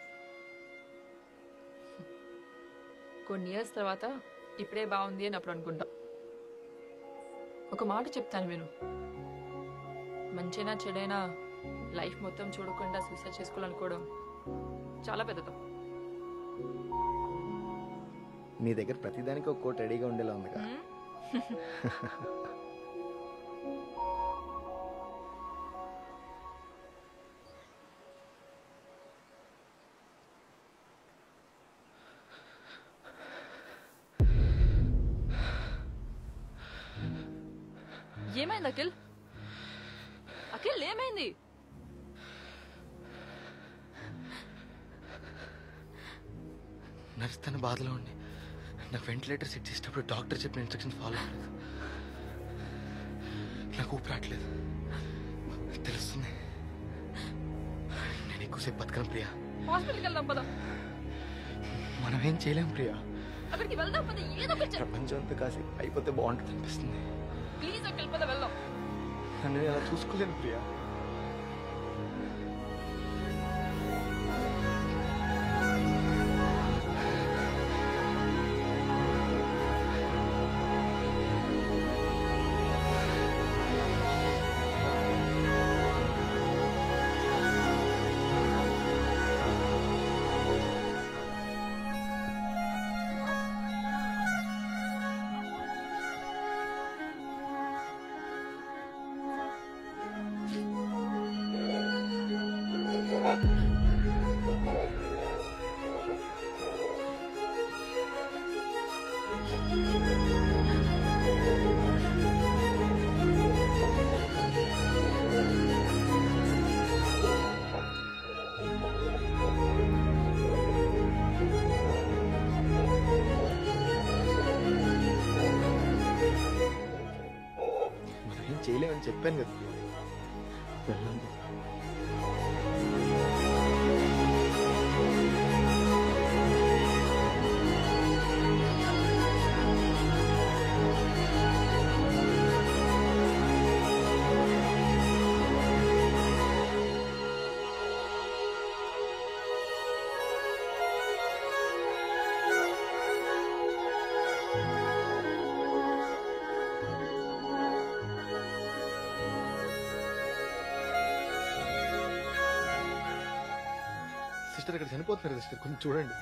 S1: కొన్ని ఇయర్స్ తర్వాత ఇప్పుడే బాగుంది అని అప్పుడు అనుకుంటాం ఒక మాట చెప్తాను విను మంచైనా చెడైనా లైఫ్ మొత్తం చూడకుండా సూసైడ్ చేసుకోవాలనుకోవడం చాలా పెద్దది
S2: నీ దగ్గర ప్రతిదానికి ఒక కోట్ రెడీగా ఉండేలా ఉందిగా
S1: ఏమైంది అఖిల్ అఖిల్ ఏమైంది
S2: నర్స్ తన బాధలో ఉండి నాకు వెంటిలేటర్ సెట్ చేసేటప్పుడు డాక్టర్ చెప్పిన ఇన్స్ట్రక్షన్ ఫాలో అవ్వలేదు నాకు ఊపిరి రావట్లేదు తెలుస్తుంది నేను ఎక్కువసేపు బతకను ప్రియా
S1: హాస్పిటల్కి వెళ్దాం పద
S2: మనం ఏం చేయలేం ప్రియా
S1: అక్కడికి వెళ్దాం పద ఏదో ఒకటి చెప్పు.
S2: ప్రపంచం అంతా కాసి అయిపోతే బాగుంటుంది అనిపిస్తుంది
S1: ప్లీజ్ అక్కడికి పద వెళ్దాం
S2: నన్ను నేను అలా చూసుకోలేను ప్రియా మనం ఏం చేయలేమని చెప్పాను కదా వెళ్ళండి సిస్టర్ ఇక్కడ చనిపోతున్నారు సిస్టర్ కొంచెం చూడండి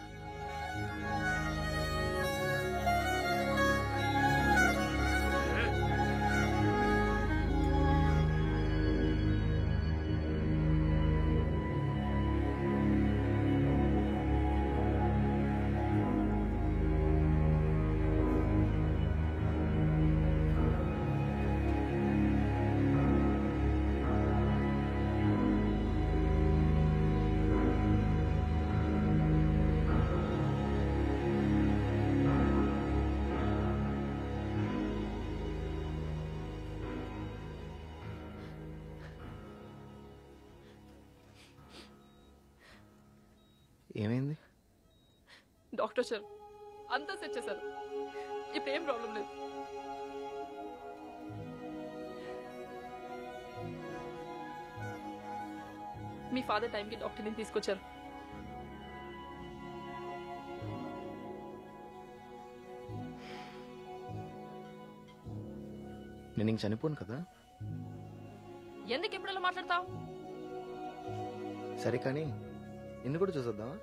S2: ఏమైంది
S1: డాక్టర్ సార్ అంతా సెట్ చేశారు ఇప్పుడు ఏం ప్రాబ్లం లేదు మీ ఫాదర్ టైంకి డాక్టర్ని తీసుకొచ్చారు
S2: నేను ఇంక చనిపోను కదా
S1: ఎందుకు ఇప్పుడు ఇలా మాట్లాడతావు
S2: సరే కానీ నిన్ను కూడా చూసొద్దామా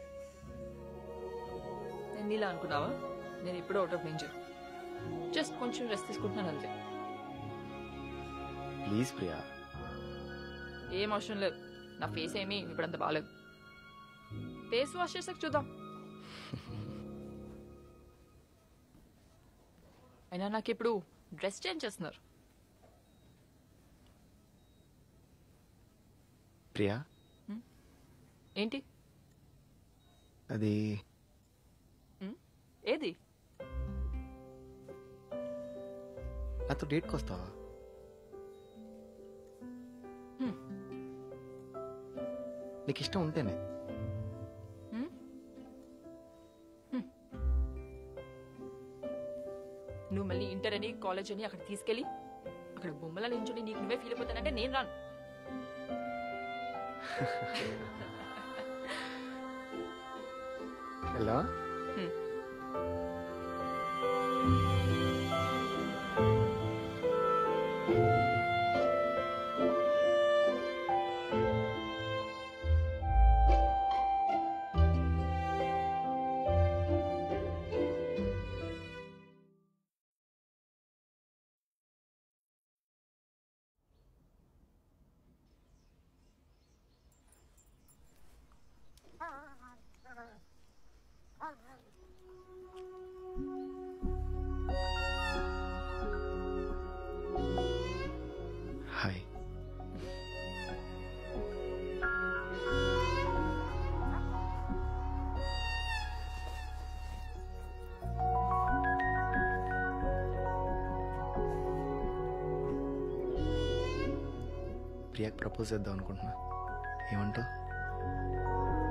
S1: నేను నీలా అనుకున్నావా నేను ఇప్పుడు అవుట్ ఆఫ్ డేంజర్ జస్ట్ కొంచెం రెస్ట్ తీసుకుంటున్నాను అంతే
S2: ప్లీజ్ ప్రియా
S1: ఏం అవసరం లేదు నా ఫేస్ ఏమీ ఇప్పుడు అంత బాగాలేదు ఫేస్ వాష్ చేసాక చూద్దాం అయినా నాకు ఇప్పుడు డ్రెస్ చేంజ్ చేస్తున్నారు
S2: ప్రియా
S1: ఏంటి
S2: అది
S1: ఉమ్, ఏది
S2: నాతో డేట్కి వస్తావా
S1: హ్మ్.
S2: నీకు ఇష్టం ఉంటేనే
S1: హ్మ్? హ్మ్. నువ్వు మళ్ళీ ఇంటర్ అని కాలేజ్ అని అక్కడ తీసుకెళ్ళి అక్కడ బొమ్మల నించుని నీకు నువ్వే ఫీల్ అయిపోతానంటే నేను రాను
S2: ఎలా
S1: హ్మ్.
S2: హాయ్ ప్రియాకి ప్రపోజ్ చేద్దాం అనుకుంటున్నా ఏమంటావు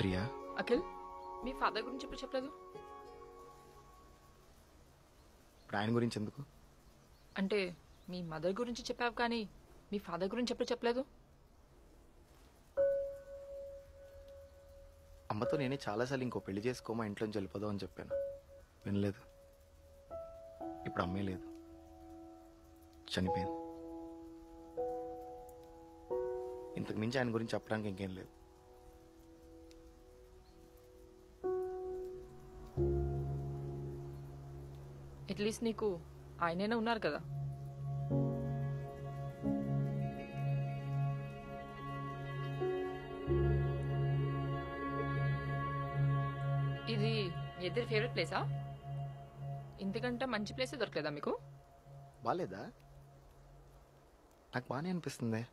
S2: ప్రియా
S1: అఖిల్ మీ ఫాదర్ గురించి ఎప్పుడు చెప్పలేదు
S2: ఇప్పుడు ఆయన గురించి ఎందుకు
S1: అంటే మీ మదర్ గురించి చెప్పావు కానీ మీ ఫాదర్ గురించి ఎప్పుడు చెప్పలేదు
S2: అమ్మతో నేనే చాలాసార్లు ఇంకో పెళ్లి చేసుకో మా ఇంట్లోంచి వెళ్ళిపోదాం అని చెప్పాను వినలేదు ఇప్పుడు అమ్మే లేదు చనిపోయింది ఇంతకు మించి ఆయన గురించి చెప్పడానికి ఇంకేం లేదు
S1: అట్లీస్ట్ నీకు ఆయనైనా ఉన్నారు కదా ఇది మీ ఇద్దరి ఫేవరెట్ ప్లేసా ఇంతకంటే మంచి ప్లేసే దొరకలేదా మీకు
S2: బాగాలేదా నాకు బాగానే అనిపిస్తుంది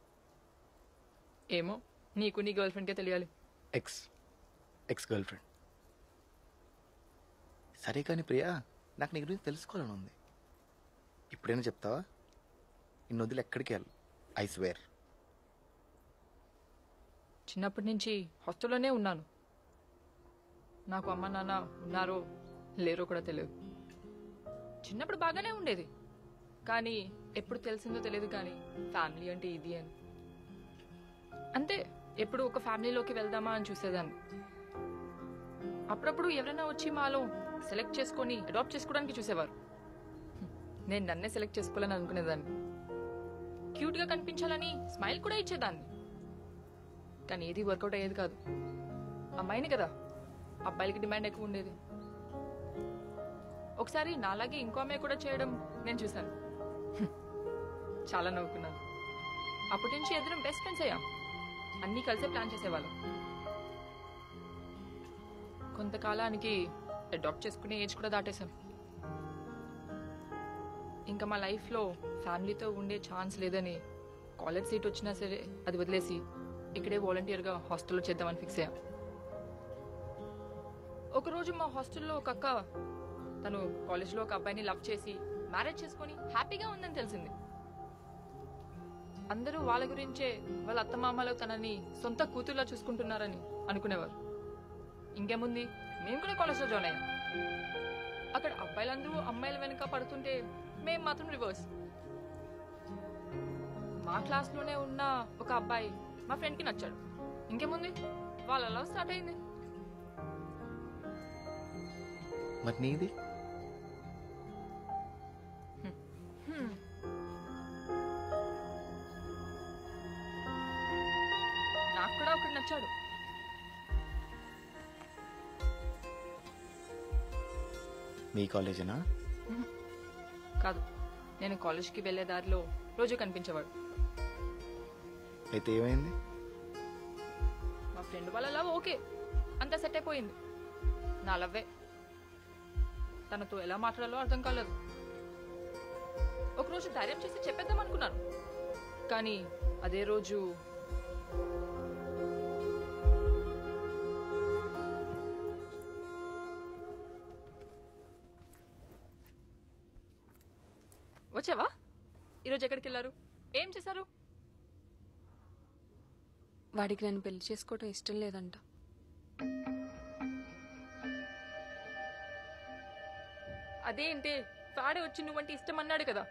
S1: ఏమో నీకు నీ గర్ల్ ఫ్రెండ్కే తెలియాలి
S2: ఎక్స్ ఎక్స్ గర్ల్ ఫ్రెండ్ సరే కానీ ప్రియా నాకు నీ గురించి తెలుసుకోవాలని ఉంది ఇప్పుడైనా చెప్తావా ఇన్ని వదిలి ఎక్కడికి వెళ్ళి ఐ స్వేర్
S1: చిన్నప్పటి నుంచి హాస్టల్లోనే ఉన్నాను నాకు అమ్మ నాన్న ఉన్నారో లేరో కూడా తెలియదు చిన్నప్పుడు బాగానే ఉండేది కానీ ఎప్పుడు తెలిసిందో తెలియదు కానీ ఫ్యామిలీ అంటే ఇది అని అంతే ఎప్పుడు ఒక ఫ్యామిలీలోకి వెళ్దామా అని చూసేదాన్ని అప్పుడప్పుడు ఎవరైనా వచ్చి మాలో సెలెక్ట్ చేసుకొని అడాప్ట్ చేసుకోవడానికి చూసేవారు హ్మ్. నేను నన్నే సెలెక్ట్ చేసుకోవాలని అనుకునేదాన్ని క్యూట్గా కనిపించాలని స్మైల్ కూడా ఇచ్చేదాన్ని కానీ ఏది వర్కౌట్ అయ్యేది కాదు అమ్మాయిని కదా అబ్బాయిలకి డిమాండ్ ఎక్కువ ఉండేది ఒకసారి నాలాగే ఇంకో అమ్మాయి కూడా చేయడం నేను చూశాను హ్మ్. చాలా నవ్వుకున్నాను అప్పటి నుంచి ఇద్దరం బెస్ట్ ఫ్రెండ్స్ అయ్యాం అన్నీ కలిసే ప్లాన్ చేసేవాళ్ళం కొంతకాలానికి అడాప్ట్ చేసుకునే ఏజ్ కూడా దాటేశాం ఇంకా మా లైఫ్లో ఫ్యామిలీతో ఉండే ఛాన్స్ లేదని కాలేజ్ సీట్ వచ్చినా సరే అది వదిలేసి ఇక్కడే వాలంటీర్గా హాస్టల్లో చేద్దామని ఫిక్స్ అయ్యా ఒకరోజు మా హాస్టల్లో ఒక అక్క తను కాలేజ్లో ఒక అబ్బాయిని లవ్ చేసి మ్యారేజ్ చేసుకొని హ్యాపీగా ఉందని తెలిసింది అందరూ వాళ్ళ గురించే వాళ్ళ అత్తమామలు తనని సొంత కూతుర్లా చూసుకుంటున్నారని అనుకునేవారు ఇంకేముంది మేము కూడా కాలేజ్లో జాయిన్ అయ్యాం అక్కడ అబ్బాయిలందరూ అమ్మాయిల వెనక పడుతుంటే మేము మాత్రం రివర్స్ మా క్లాస్లోనే ఉన్న ఒక అబ్బాయి మా ఫ్రెండ్కి నచ్చాడు ఇంకేముంది వాళ్ళ లవ్ స్టార్ట్ అయింది
S2: మరి నీది
S1: హ్మ్. నాకు కూడా ఒకటి నచ్చాడు
S2: మీ కాలేజేనా
S1: కాదు నేను కాలేజ్కి వెళ్లే దారిలో రోజు కనిపించేవాడు
S2: అయితే ఏమైంది
S1: మా ఫ్రెండ్ వాళ్ళ లవ్ ఓకే అంతా సెట్ అయిపోయింది నా లవ్వే తనతో ఎలా మాట్లాడాలో అర్థం కాలేదు ఒకరోజు ధైర్యం చేసి చెప్పేద్దాం అనుకున్నాను కానీ అదే రోజు వచ్చావా ఈరోజు ఎక్కడికి వెళ్ళారు ఏం చేశారు
S4: వాడికి నన్ను పెళ్లి చేసుకోవటం ఇష్టం లేదంట
S1: అదేంటి వాడే వచ్చి నువ్వంటే ఇష్టం అన్నాడు కదా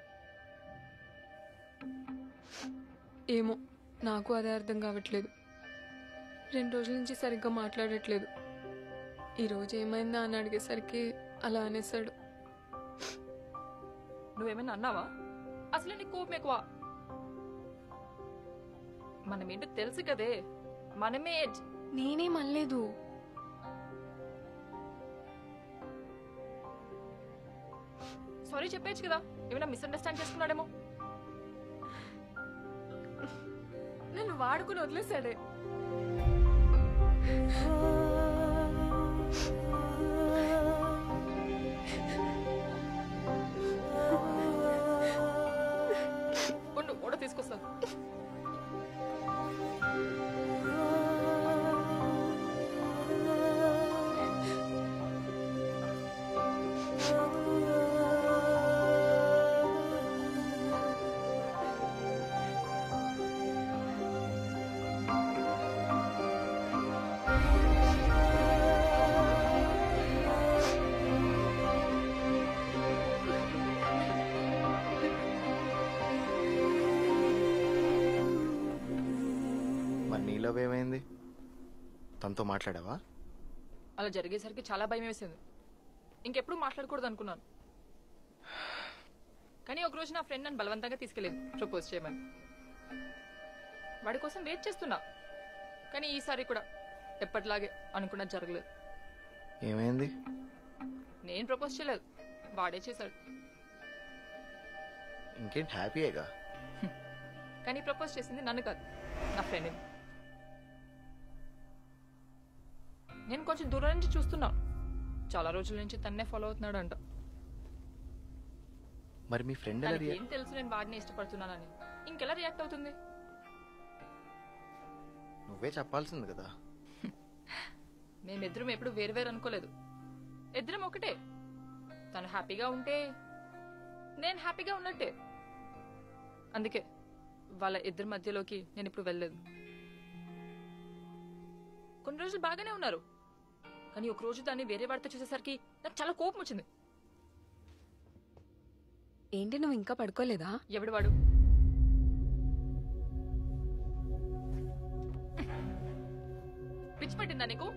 S4: ఏమో నాకు అదే అర్థం కావట్లేదు రెండు రోజుల నుంచి సరిగ్గా మాట్లాడట్లేదు ఈ రోజు ఏమైందా అని అడిగేసరికి అలా అనేసాడు
S1: నువ్వేమైనా అన్నావా అసలు నీకు కోపం ఎక్కువ మనమేంటో తెలుసు కదే మనమే
S4: నేనేం అనలేదు
S1: సారీ చెప్పేచ్చు కదా ఏమైనా మిస్అండర్స్టాండ్ చేసుకున్నాడేమో
S4: నన్ను వాడుకుని వదిలేసాడే
S1: ఉండు కూడా తీసుకొస్తాను
S9: ఆ
S2: నీలో ఏమైంది తనతో మాట్లాడావా
S1: అలా జరిగేసరికి చాలా భయం వేసింది ఇంకెప్పుడు మాట్లాడకూడదు అనుకున్నాను కానీ ఒక రోజు నా ఫ్రెండ్ నన్ను బలవంతంగా తీసుకెళ్ళింది ప్రపోజ్ చేయమని వాడి కోసం వెయిట్ చేస్తున్నా కానీ ఈసారి కూడా ఎప్పటిలాగే అనుకున్నది జరగలేదు
S2: ఏమైంది
S1: నేను ప్రపోజ్ చేయలేదు వాడే చేశాడు
S2: ఇంకేంటి హ్యాపీయేగా
S1: కానీ ప్రపోజ్ చేసింది నన్ను కాదు నా ఫ్రెండ్ని నేను కొంచెం దూరం నుంచి చూస్తున్నా చాలా రోజుల నుంచి తన్నే ఫాలో అవుతున్నాడు అంట
S2: మరి మీ ఫ్రెండ్ ఎలా
S1: తనకి
S2: రియా-
S1: ఏం తెలుసు నేను వాడిని ఇష్టపడుతున్నానని ఇంకెలా రియాక్ట్ అవుతుంది
S2: నువ్వే చెప్పాల్సింది కదా
S1: మేమిద్దరం ఎప్పుడు వేరు వేరు అనుకోలేదు ఇద్దరం ఒకటే తను హ్యాపీగా ఉంటే నేను హ్యాపీగా ఉన్నట్టే అందుకే వాళ్ళ ఇద్దరి మధ్యలోకి నేను ఇప్పుడు వెళ్ళలేదు కొన్ని రోజులు బాగానే ఉన్నారు కానీ ఒక రోజు దాన్ని వేరే వాడితో చూసేసరికి నాకు చాలా కోపం వచ్చింది
S4: ఏంటి నువ్వు ఇంకా పడుకోలేదా
S1: ఎవడు వాడు పిచ్చి పట్టిందా నీకు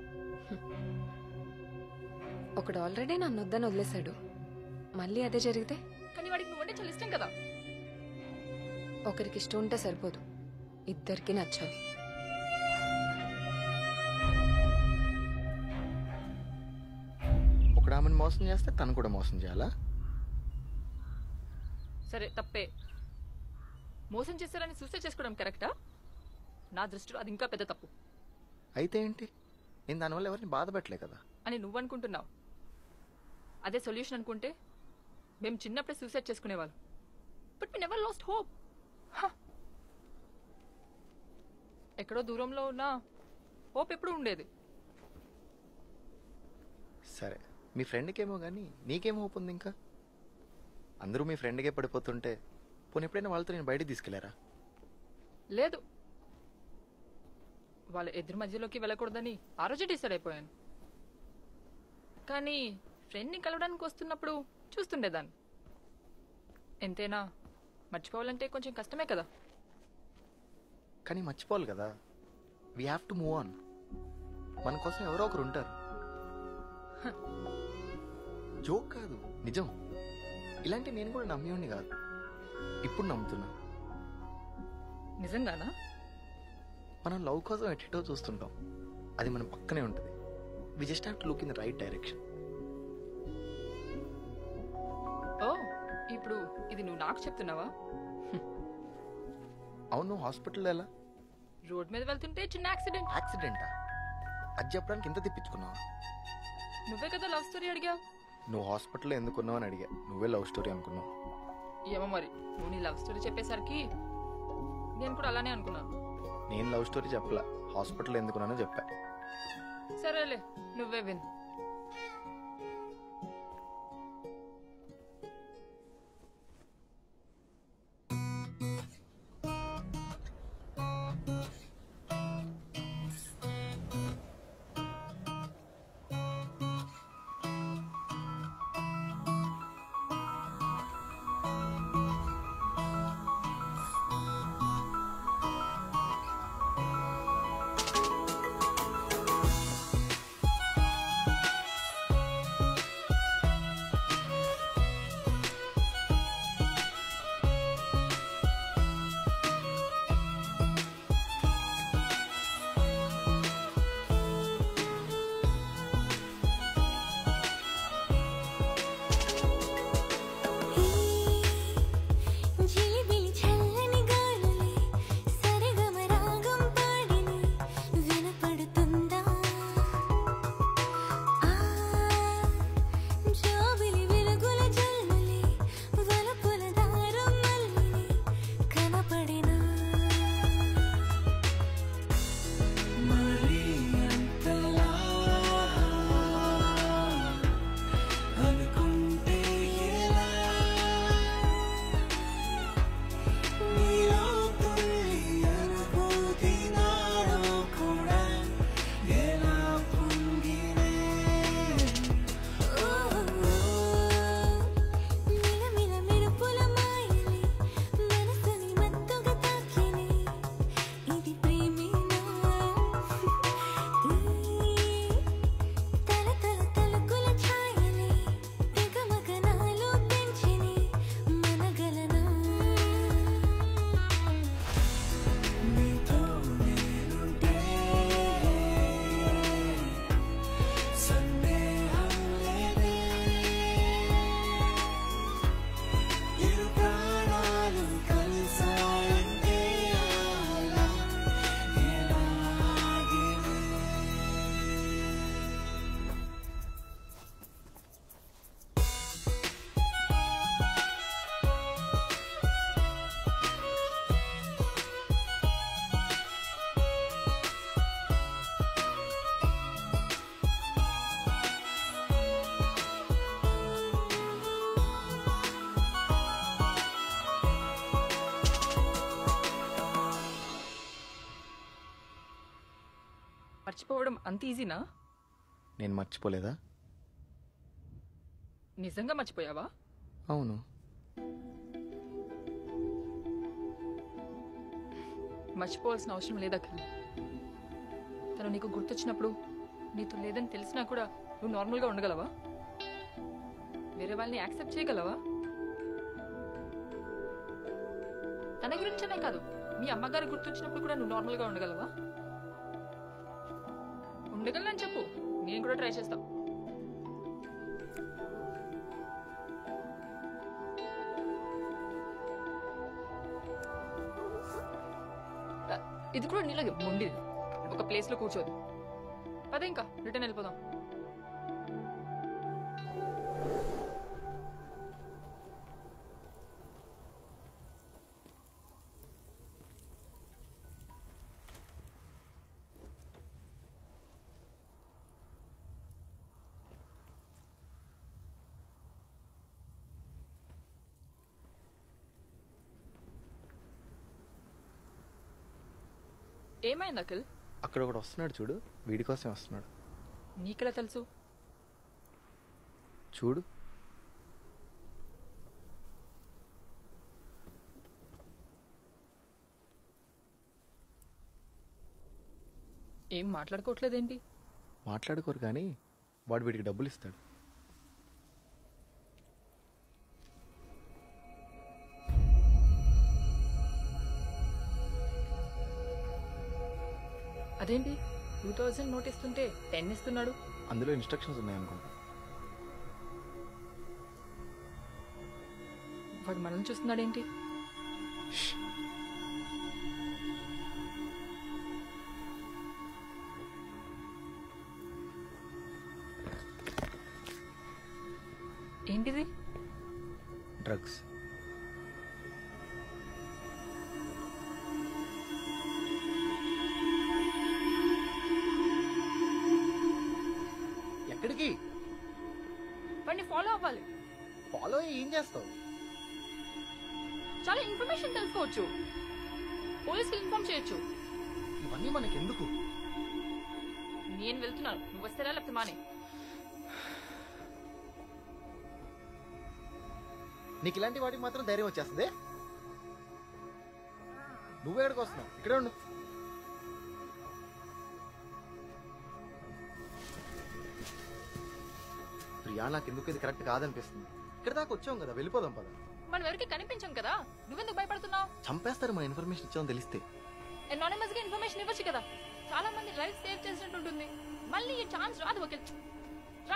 S4: ఒకడు ఆల్రెడీ నన్ను వద్దని వదిలేశాడు మళ్ళీ అదే జరిగితే
S1: కానీ వాడికి నువ్వంటే చాలా ఇష్టం కదా
S4: ఒకరికి ఇష్టం ఉంటే సరిపోదు ఇద్దరికి నచ్చాలి
S2: ఒకడు ఆమెను మోసం చేస్తే తను కూడా మోసం చేయాలా
S1: సరే తప్పే మోసం చేశారని సూసైడ్ చేసుకోవడం కరెక్టా నా దృష్టిలో అది ఇంకా పెద్ద తప్పు
S2: అయితే ఏంటి నేను దానివల్ల ఎవరిని బాధ పెట్టలే కదా
S1: అని నువ్వు అనుకుంటున్నావు అదే సొల్యూషన్ అనుకుంటే మేము చిన్నప్పుడే సూసైడ్ చేసుకునేవాళ్ళం but we never lost hope ఎక్కడో దూరంలో ఉన్న హోప్ ఎప్పుడు ఉండేది
S2: సరే మీ ఫ్రెండ్కేమో కానీ నీకేం హోప్ ఉంది ఇంకా అందరూ మీ ఫ్రెండ్కే పడిపోతుంటే పోనీ ఎప్పుడైనా వాళ్ళతో నేను బయటికి తీసుకెళ్లారా
S1: లేదు వాళ్ళ ఇద్దరి మధ్యలోకి వెళ్ళకూడదని ఆ రోజే డిసైడ్ అయిపోయాను కానీ ఫ్రెండ్ని కలవడానికి వస్తున్నప్పుడు చూస్తుండేదాన్ని ఎంతైనా మర్చిపోవాలంటే కొంచెం కష్టమే కదా
S2: కానీ మర్చిపోవాలి కదా we have to move on మన కోసం ఎవరో ఒకరు ఉంటారు జోక్ కాదు నిజం ఇలాంటి నేను కూడా నమ్మేవాడిని కాదు ఇప్పుడు నమ్ముతున్నా
S1: నిజంగానా
S2: మనం లవ్ కోసం ఎట్టేటో చూస్తుంటాం అది మన పక్కనే ఉంటుంది we just have to look in the right direction
S1: ఓ ఇప్పుడు ఇది నువ్వు నాకు చెప్తున్నావా
S2: అవును హాస్పిటల్లో ఎలా
S1: రోడ్ మీద వెళ్తుంటే చిన్న యాక్సిడెంట్
S2: యాక్సిడెంటా అది చెప్పడానికి ఎంత తిప్పించుకున్నావు
S1: నువ్వే కదా లవ్ స్టోరీ అడిగావు
S2: నువ్వు హాస్పిటల్లో ఎందుకున్నావు అని అడిగా నువ్వే లవ్ స్టోరీ అనుకున్నావు
S1: ఏమో మరి నువ్వు నీ లవ్ స్టోరీ చెప్పేసరికి నేను కూడా అలానే అనుకున్నాను
S2: నేను లవ్ స్టోరీ చెప్పలా హాస్పిటల్ ఎందుకున్నానో చెప్పా
S1: సరేలే నువ్వే విన్
S9: ఆ
S1: మర్చిపోవడం అంత ఈజీనా
S2: నేను మర్చిపోలేదా
S1: నిజంగా మర్చిపోయావా
S2: అవును
S1: మర్చిపోవాల్సిన అవసరం లేదా అఖిల్ తను నీకు గుర్తొచ్చినప్పుడు నీతో లేదని తెలిసినా కూడా నువ్వు నార్మల్గా ఉండగలవా వేరే వాళ్ళని యాక్సెప్ట్ చేయగలవా తన గురించనే కాదు మీ అమ్మగారు గుర్తొచ్చినప్పుడు కూడా నువ్వు నార్మల్గా ఉండగలవా ఉండగలనని చెప్పు నేను కూడా ట్రై చేస్తా ఆ, ఇది కూడా నీలాగే మొండిది ఒక ప్లేస్ లో కూర్చోదు పదే ఇంకా రిటర్న్ వెళ్ళిపోదాం ఏమైంది అఖిల్
S2: అక్కడ ఒకడు వస్తున్నాడు చూడు వీడి కోసమే వస్తున్నాడు
S1: నీకెలా తెలుసు
S2: చూడు
S1: ఏం మాట్లాడుకోవట్లేదేంటి
S2: మాట్లాడుకోరు కానీ వాడు వీడికి డబ్బులు ఇస్తాడు
S1: అదేంటి టూ థౌజండ్ నోట్ ఇస్తుంటే టెన్ ఇస్తున్నాడు
S2: అందులో ఇన్స్ట్రక్షన్స్ ఉన్నాయనుకుంటా
S1: వాడు మనల్ని చూస్తున్నాడేంటి ఏంటిది
S2: డ్రగ్స్ ఎక్కడికి
S1: వాడిని ఫాలో అవ్వాలి
S2: ఫాలో ఏం చేస్తావు
S1: చాలా ఇన్ఫర్మేషన్ తెలుసుకోవచ్చు పోలీస్కి ఇన్ఫార్మ్ చేయొచ్చు
S2: ఇవన్నీ మనకెందుకు
S1: నేను వెళ్తున్నాను నువ్వు వస్తారా లేకపోతే మానే
S2: నీకు ఇలాంటి వాటికి మాత్రం ధైర్యం వచ్చేస్తుంది నువ్వేడికి వస్తున్నావు ఇక్కడే ఉండు ప్రియా నాకు ఎందుకు ఇది కరెక్ట్ కాదనిపిస్తుంది ఇక్కడ దాకా వచ్చాం కదా వెళ్ళిపోదాం పద
S1: మనం ఎవరికి కనిపించాం కదా నువ్వెందుకు భయపడుతున్నావు
S2: చంపేస్తారు మన ఇన్ఫర్మేషన్ ఇచ్చామని తెలిస్తే
S1: ఎనానిమస్ గా ఇన్ఫర్మేషన్ ఇవ్వచ్చు కదా చాలా మంది లైఫ్ సేవ్ చేసినట్టు ఉంటుంది మళ్ళీ ఈ ఛాన్స్ రాదు ఒక రా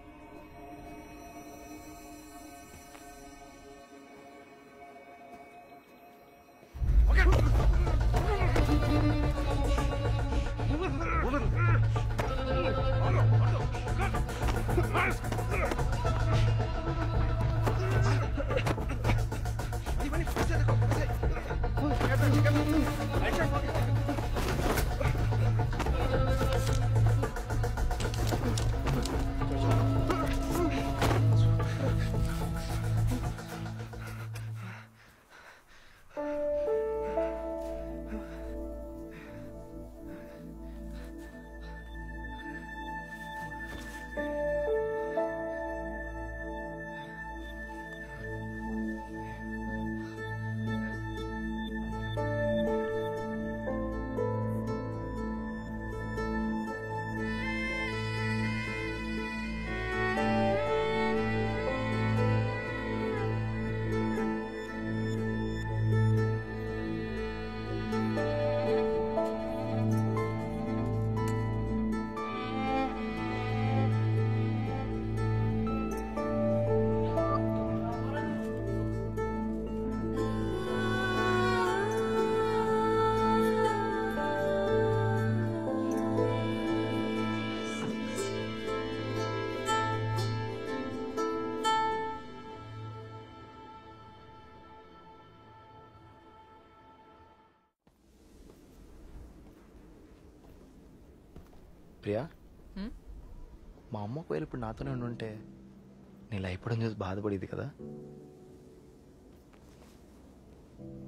S2: ప్రియా
S1: హ్మ్?
S2: మా అమ్మ ఒకవేళ ఇప్పుడు నాతోనే ఉండుంటే నేను అయిపోవడం చూసి బాధపడేది కదా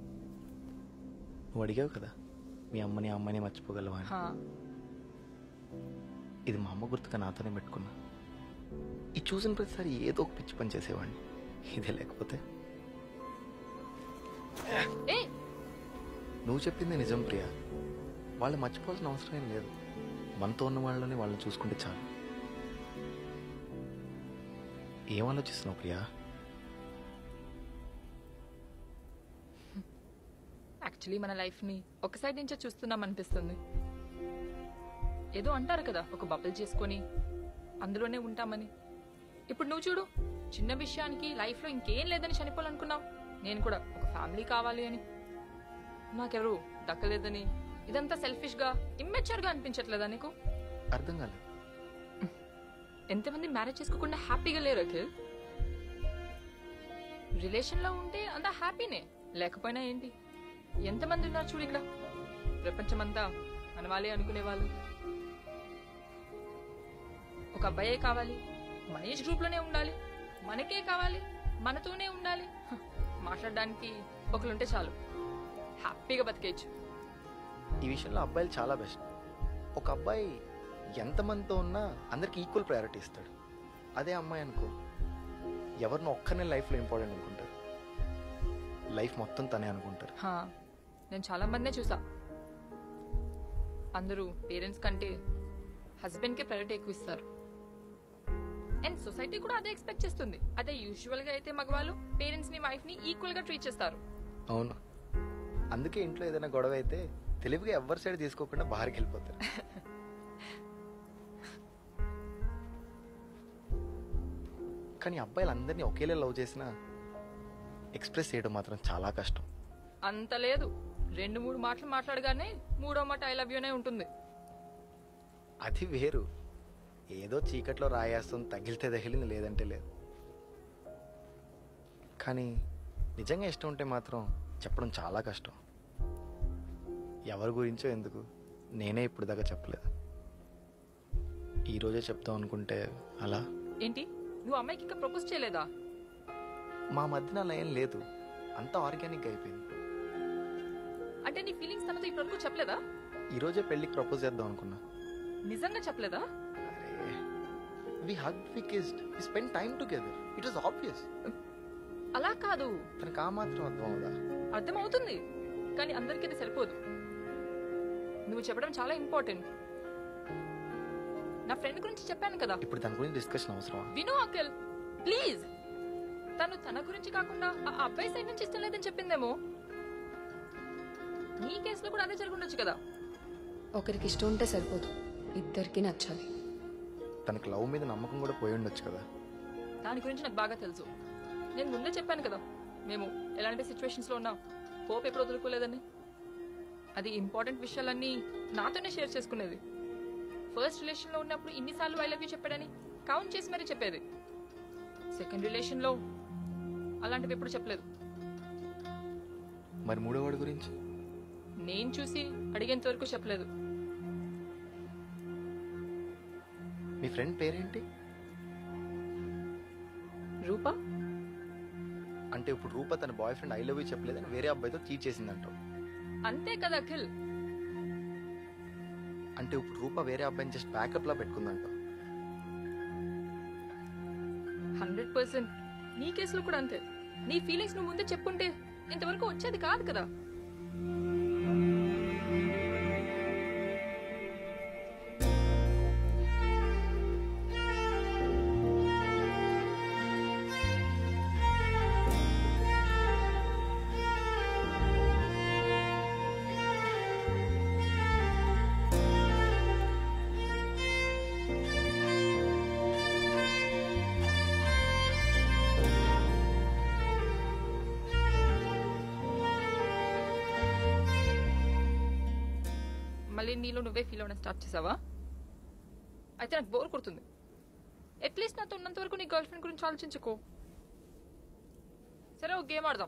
S2: నువ్వు అడిగావు కదా మీ అమ్మని అమ్మని మర్చిపోగలవా అని
S1: హా.
S2: ఇది మా అమ్మ గుర్తుగా నాతోనే పెట్టుకున్నా ఇది చూసిన ప్రతిసారి ఏదో ఒక పిచ్చి పని చేసేవాడిని ఇదే లేకపోతే
S1: ఏ
S2: నువ్వు చెప్పింది నిజం ప్రియా వాళ్ళు మర్చిపోవాల్సిన అవసరం ఏం లేదు మనతో ఉన్న వాళ్ళని వాళ్ళని చూసుకుంటే చాలు ఏం ఆలోచిస్తున్నావు ప్రియా
S1: యాక్చువల్లీ మన లైఫ్ని ఒక సైడ్ నుంచే చూస్తున్నాం అనిపిస్తుంది ఏదో అంటారు కదా ఒక బబుల్ చేసుకొని అందులోనే ఉంటామని ఇప్పుడు నువ్వు చూడు చిన్న విషయానికి లైఫ్లో ఇంకేం లేదని చనిపోవాలనుకున్నావు నేను కూడా ఒక ఫ్యామిలీ కావాలి అని నాకెవరు దక్కలేదని ఇదంతా సెల్ఫిష్గా ఇమ్మెచ్యూర్గా అనిపించట్లేదా నీకు
S2: అర్థం కాలేదు
S1: ఎంతమంది మ్యారేజ్ చేసుకోకుండా హ్యాపీగా లేరు అఖిల్ రిలేషన్లో ఉంటే అంతా హ్యాపీనే లేకపోయినా ఏంటి ఎంతమంది ఉన్నారు చూడు ఇక్కడ ప్రపంచమంతా మన వాళ్ళే అనుకునే వాళ్ళు ఒక అబ్బాయే కావాలి మన ఏజ్ గ్రూప్లోనే ఉండాలి మనకే కావాలి మనతోనే ఉండాలి హ, మాట్లాడడానికి ఒకరుంటే చాలు హ్యాపీగా బతికేయచ్చు
S2: ఈ విషయంలో అబ్బాయిలు చాలా బెస్ట్ ఒక అబ్బాయి ఎంతమందితో ఉన్నా అందరికి ఈక్వల్ ప్రయారిటీ ఇస్తాడు అదే అమ్మాయి అనుకో ఎవరిని ఒక్కనే లైఫ్లో ఇంపార్టెంట్ అనుకుంటారు లైఫ్ మొత్తం తనే అనుకుంటారు
S1: హా, నేను చాలా మందినే చూసా అందరూ పేరెంట్స్ కంటే హస్బెండ్కే ప్రయారిటీ ఎక్కువ ఇస్తారు అండ్ సొసైటీ కూడా అదే ఎక్స్పెక్ట్ చేస్తుంది అదే యూజువల్ గా అయితే మగవాళ్ళు పేరెంట్స్ ని వైఫ్ ని ఈక్వల్ గా ట్రీట్ చేస్తారు
S2: అవును అందుకే ఇంట్లో ఏదైనా గొడవ అయితే తెలివిగా ఎవరి సైడ్ తీసుకోకుండా బాహర్కి వెళ్ళిపోతారు కానీ అబ్బాయిలు అందరినీ ఒకేలా లవ్ చేసినా ఎక్స్ప్రెస్ చేయడం మాత్రం చాలా కష్టం
S1: అంత లేదు రెండు మూడు మాటలు మాట్లాడగానే మూడో మాట ఐ లవ్ యూనే ఉంటుంది
S2: అది వేరు ఏదో చీకట్లో రాయేస్తుంది తగిలితే తగిలింది లేదంటే లేదు కానీ నిజంగా ఇష్టం ఉంటే మాత్రం చెప్పడం చాలా కష్టం ఎవరి గురించో ఎందుకు నేనే ఇప్పుడు దాకా చెప్పలేదు ఈరోజే చెప్తాం అనుకుంటే అలా
S1: ఏంటి నువ్వు అమ్మాయికి ఇంకా ప్రపోజ్ చేయలేదా
S2: మా మధ్యన అలా ఏం లేదు అంతా ఆర్గానిక్ అయిపోయింది
S1: అంటే నీ ఫీలింగ్స్ తనతో ఇప్పటివరకు చెప్పలేదా
S2: ఈరోజే పెళ్ళికి ప్రపోజ్ చేద్దాం అనుకున్నా
S1: నిజంగా చెప్పలేదా
S2: we hug we kissed we spend time together it was obvious
S1: అలా కాదు
S2: తనకు ఆ మాత్రం అర్థం అవుదా
S1: అర్థమవుతుంది కానీ అందరికీ ఇది సరిపోదు నువ్వు చెప్పడం చాలా ఇంపార్టెంట్ నా ఫ్రెండ్ గురించి చెప్పాను కదా
S2: ఇప్పుడు దాని గురించి డిస్కషన్ అవసరమా
S1: విను అఖిల్ ప్లీజ్ తను తన గురించి కాకుండా ఆ అబ్బాయి సైడ్ నుంచి ఇష్టం లేదని చెప్పిందేమో నీ కేసులో కూడా అదే జరుగుండొచ్చు కదా
S4: ఒకరికి ఇష్టం ఉంటే సరిపోదు ఇద్దరికి నచ్చాలి
S2: తనకు లవ్ మీద నమ్మకం కూడా పోయి ఉండొచ్చు కదా
S1: దాని గురించి నాకు బాగా తెలుసు నేను ముందే చెప్పాను కదా మేము ఎలాంటి సిచ్యువేషన్స్ లో ఉన్నాం హోప్ ఎప్పుడు వదులుకోలేదని అది ఇంపార్టెంట్ విషయాలన్నీ నాతోనే షేర్ చేసుకునేది ఫస్ట్ రిలేషన్ లో ఉన్నప్పుడు ఇన్నిసార్లు ఐ లవ్ యూ చెప్పాడని కౌంట్ చేసి మరీ చెప్పేది సెకండ్ రిలేషన్ లో అలాంటివి ఎప్పుడు చెప్పలేదు
S2: మరి మూడో వాడి గురించి
S1: నేను చూసి అడిగేంత వరకు చెప్పలేదు
S2: మీ ఫ్రెండ్ పేరేంటి
S1: రూపా
S2: అంటే ఇప్పుడు రూప తన boyfriend I love you చెప్పలేదని వేరే అబ్బాయితో చీట్ చేసిందంటావు
S1: అంతే కదా అఖిల్
S2: అంటే ఇప్పుడు రూప వేరే అబ్బాయిని జస్ట్ బ్యాకప్ లా పెట్టుకుందంటావు
S1: హండ్రెడ్ పర్సెంట్ నీ కేసులో కూడా అంతే నీ ఫీలింగ్స్ నువ్వు ముందే చెప్పుంటే ఇంతవరకు వచ్చేది కాదు కదా మళ్ళీ నీలో నువ్వే ఫీల్ అవ్వడం స్టార్ట్ చేసావా అయితే నాకు బోర్ కొడుతుంది అట్లీస్ట్ నాతో ఉన్నంత వరకు నీ గర్ల్ ఫ్రెండ్ గురించి ఆలోచించుకో సరే ఒక గేమ్ ఆడదాం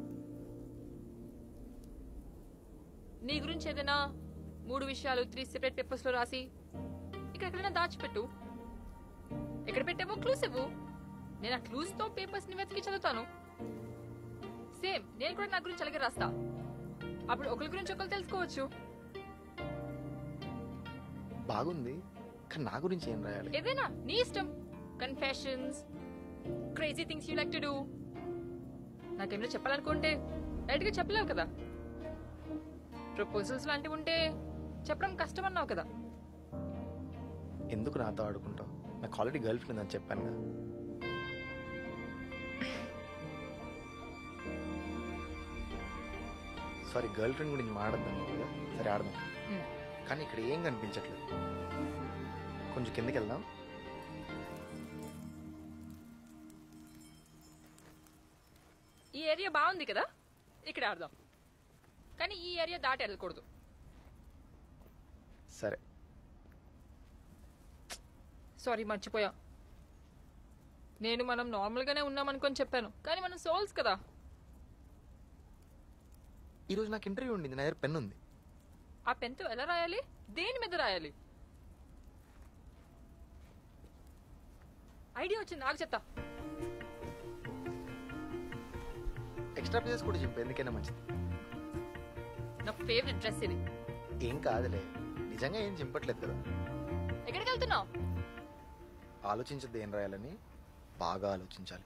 S1: నీ గురించి ఏదైనా మూడు విషయాలు త్రీ సెపరేట్ పేపర్స్ లో రాసి ఇక్కడ ఎక్కడైనా దాచిపెట్టు ఎక్కడ పెట్టావో క్లూస్ ఇవ్వు నేను ఆ క్లూస్ తో పేపర్స్ ని వెతికి చదువుతాను సేమ్ నేను కూడా నా గురించి అలాగే రాస్తా అప్పుడు ఒకరి గురించి ఒకరు తెలుసుకోవచ్చు
S2: బాగుంది కానీ నా గురించి ఏం రాయాలి
S1: ఏదైనా నీ ఇష్టం confessions crazy things you like to do నాకేమైనా చెప్పాలనుకుంటే డైరెక్ట్గా చెప్పలేవు కదా ప్రపోజల్స్ లాంటివి ఉంటే చెప్పడం కష్టం అన్నావు కదా
S2: ఎందుకు నాతో ఆడుకుంటావు నాకు ఆల్రెడీ గర్ల్ ఫ్రెండ్ అని చెప్పాను కదా సారీ గర్ల్ ఫ్రెండ్ గురించి మాట్లాడదాం కదా సరే ఆడదాం
S1: Hmm.
S2: కానీ ఇక్కడ ఏం కనిపించట్లేదు కొంచెం కిందకి వెళ్దాం
S1: ఈ ఏరియా బాగుంది కదా ఇక్కడ ఆడదాం కానీ ఈ ఏరియా దాటి వెళ్ళకూడదు
S2: సరే
S1: సారీ మర్చిపోయా నేను మనం నార్మల్గానే ఉన్నామనుకొని చెప్పాను కానీ మనం సోల్స్ కదా
S2: ఈరోజు నాకు ఇంటర్వ్యూ ఉండింది నా దగ్గర పెన్ ఉంది
S1: ఆ పెన్తో ఎలా రాయాలి దేని మీద రాయాలి ఐడియా వచ్చింది నాకు చెప్తా
S2: ఎక్స్ట్రా పేజెస్ కూడా చెప్పు ఎందుకైనా మంచిది
S1: నా ఫేవరెట్ డ్రెస్ ఇది
S2: ఏం కాదులే నిజంగా ఏం చింపట్లేదు కదా
S1: ఎక్కడికి వెళ్తున్నావు
S2: ఆలోచించద్దు ఏం రాయాలని బాగా ఆలోచించాలి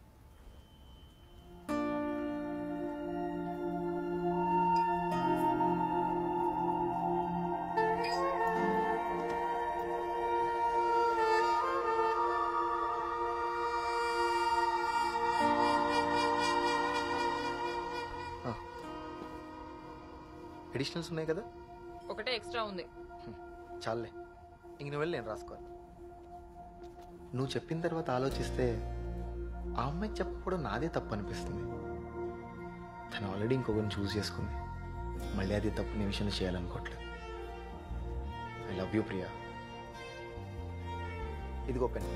S2: ఎడిషనల్స్ ఉన్నాయి కదా
S1: ఒకటే ఎక్స్ట్రా ఉంది
S2: చాలే ఇంక నువ్వు వెళ్ళి నేను రాసుకోవాలి నువ్వు చెప్పిన తర్వాత ఆలోచిస్తే ఆ అమ్మాయికి చెప్పకపోవడం నాదే తప్పు అనిపిస్తుంది తను ఆల్రెడీ ఇంకొకరిని చూస్ చేసుకుంది మళ్ళీ అదే తప్పు నీ విషయంలో చేయాలనుకోవట్లేదు ఐ లవ్ యూ ప్రియా ఇదిగో పెన్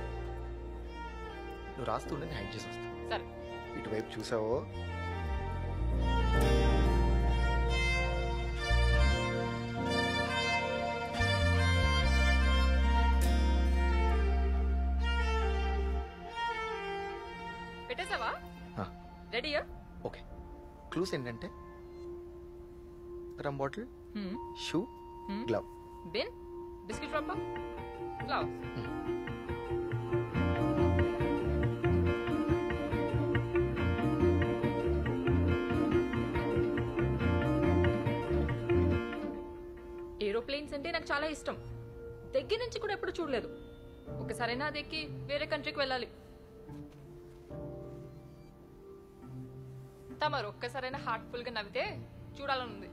S2: నువ్వు రాస్తుండే నేను హైడ్ చేసి వస్తా
S1: సరే
S2: ఇటువైపు చూసావో
S1: పెట్టేసావా
S2: ఆ,
S1: రెడీయా
S2: ఓకే క్లూస్ ఏంటంటే rum bottle shoe glove
S1: bin biscuit rubber flower aeroplanes అంటే నాకు చాలా ఇష్టం దగ్గర నుంచి కూడా ఎప్పుడు చూడలేదు ఒకసారైనా అది ఎక్కి వేరే కంట్రీకి వెళ్ళాలి తమరు ఒక్కసారైనా హార్ట్ఫుల్ గా నవ్వితే చూడాలనుంది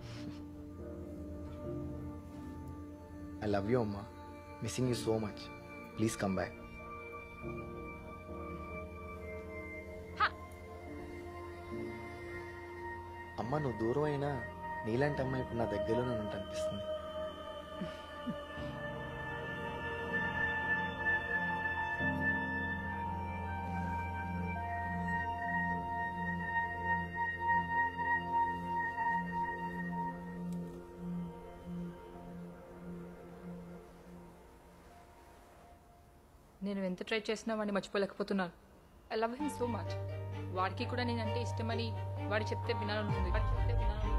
S2: ఐ లవ్ యూ అమ్మా missing you so much please come back అమ్మ నువ్వు దూరం అయినా నీలాంటి అమ్మాయి ఇప్పుడు నా దగ్గరలోనే ఉన్నట్టు అనిపిస్తుంది
S1: నేను ఎంత ట్రై చేసినా వాడిని మర్చిపోలేకపోతున్నాను I love him so much వాడికి కూడా నేనంటే ఇష్టమని వాడు చెప్తే వినాలనుంది వాడు చెప్తే వినాలనుంది.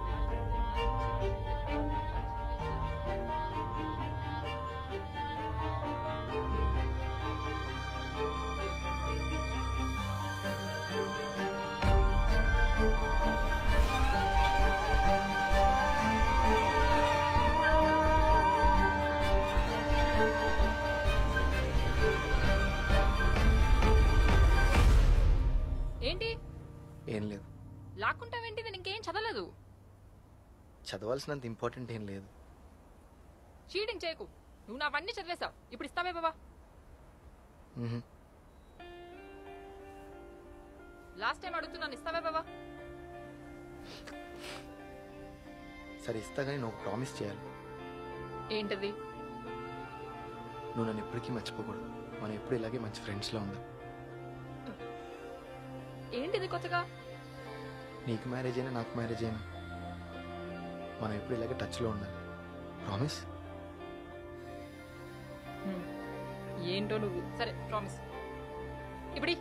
S1: ఏంటి
S2: ఏం లేదు
S1: లాక్కుంటావేంటి నేను ఇంకేం చదవలేదు
S2: చదవాల్సినంత ఇంపార్టెంట్ ఏం లేదు
S1: చీటింగ్ చేయకు నువ్వు నావన్నీ చదివేశావు ఇప్పుడు ఇస్తావే బాబా
S2: మ్హూ.
S1: లాస్ట్ టైం అడుగుతున్నాను ఇస్తావే బాబా
S2: సరే ఇస్తా కానీ నువ్వు ప్రామిస్ చేయాలి
S1: ఏంటది
S2: నువ్వు నన్ను ఎప్పటికీ మర్చిపోకూడదు మనం ఎప్పుడు ఇలాగే మంచి ఫ్రెండ్స్లో ఉందాం
S1: ఏంటిది కొత్తగా
S2: నీకు మ్యారేజ్ అయినా నాకు మ్యారేజ్ అయినా మనం ఎప్పుడు ఇలాగే టచ్లో ఉండాలి ప్రామిస్
S1: హ్మ్. ఏంటో నువ్వు సరే ప్రామిస్ ఇప్పుడు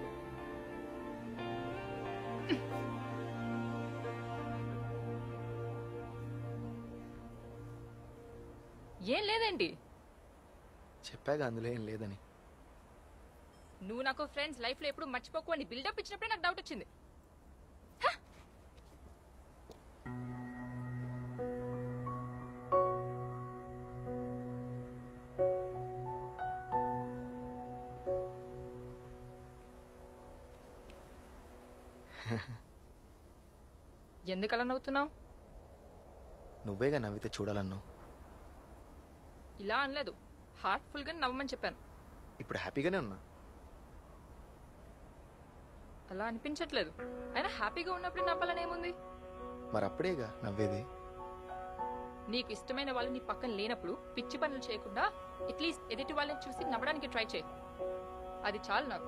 S1: ఏం లేదేంటి
S2: చెప్పా చెప్పాగా అందులో ఏం లేదని
S1: నువ్వు నాకు ఫ్రెండ్స్ లైఫ్ లో ఎప్పుడు మర్చిపోకు అని బిల్డప్ ఇచ్చినప్పుడే నాకు డౌట్ వచ్చింది ఎందుకు అలా నవ్వుతున్నావు
S2: నువ్వేగా నవ్వితే చూడాలన్నావు
S1: ఇలా అనలేదు హార్ట్ఫుల్ గా నవ్వమని చెప్పాను
S2: ఇప్పుడు హ్యాపీగానే ఉన్నా
S1: అలా అనిపించట్లేదు అయినా హ్యాపీగా ఉన్నప్పుడు నవ్వాలని ఏముంది
S2: మరి అప్పుడేగా నవ్వేది
S1: నీకు ఇష్టమైన వాళ్ళు నీ పక్కన లేనప్పుడు పిచ్చి పనులు చేయకుండా అట్లీస్ట్ ఎదుటి వాళ్ళని చూసి నవ్వడానికి ట్రై చేయి అది చాలు నాకు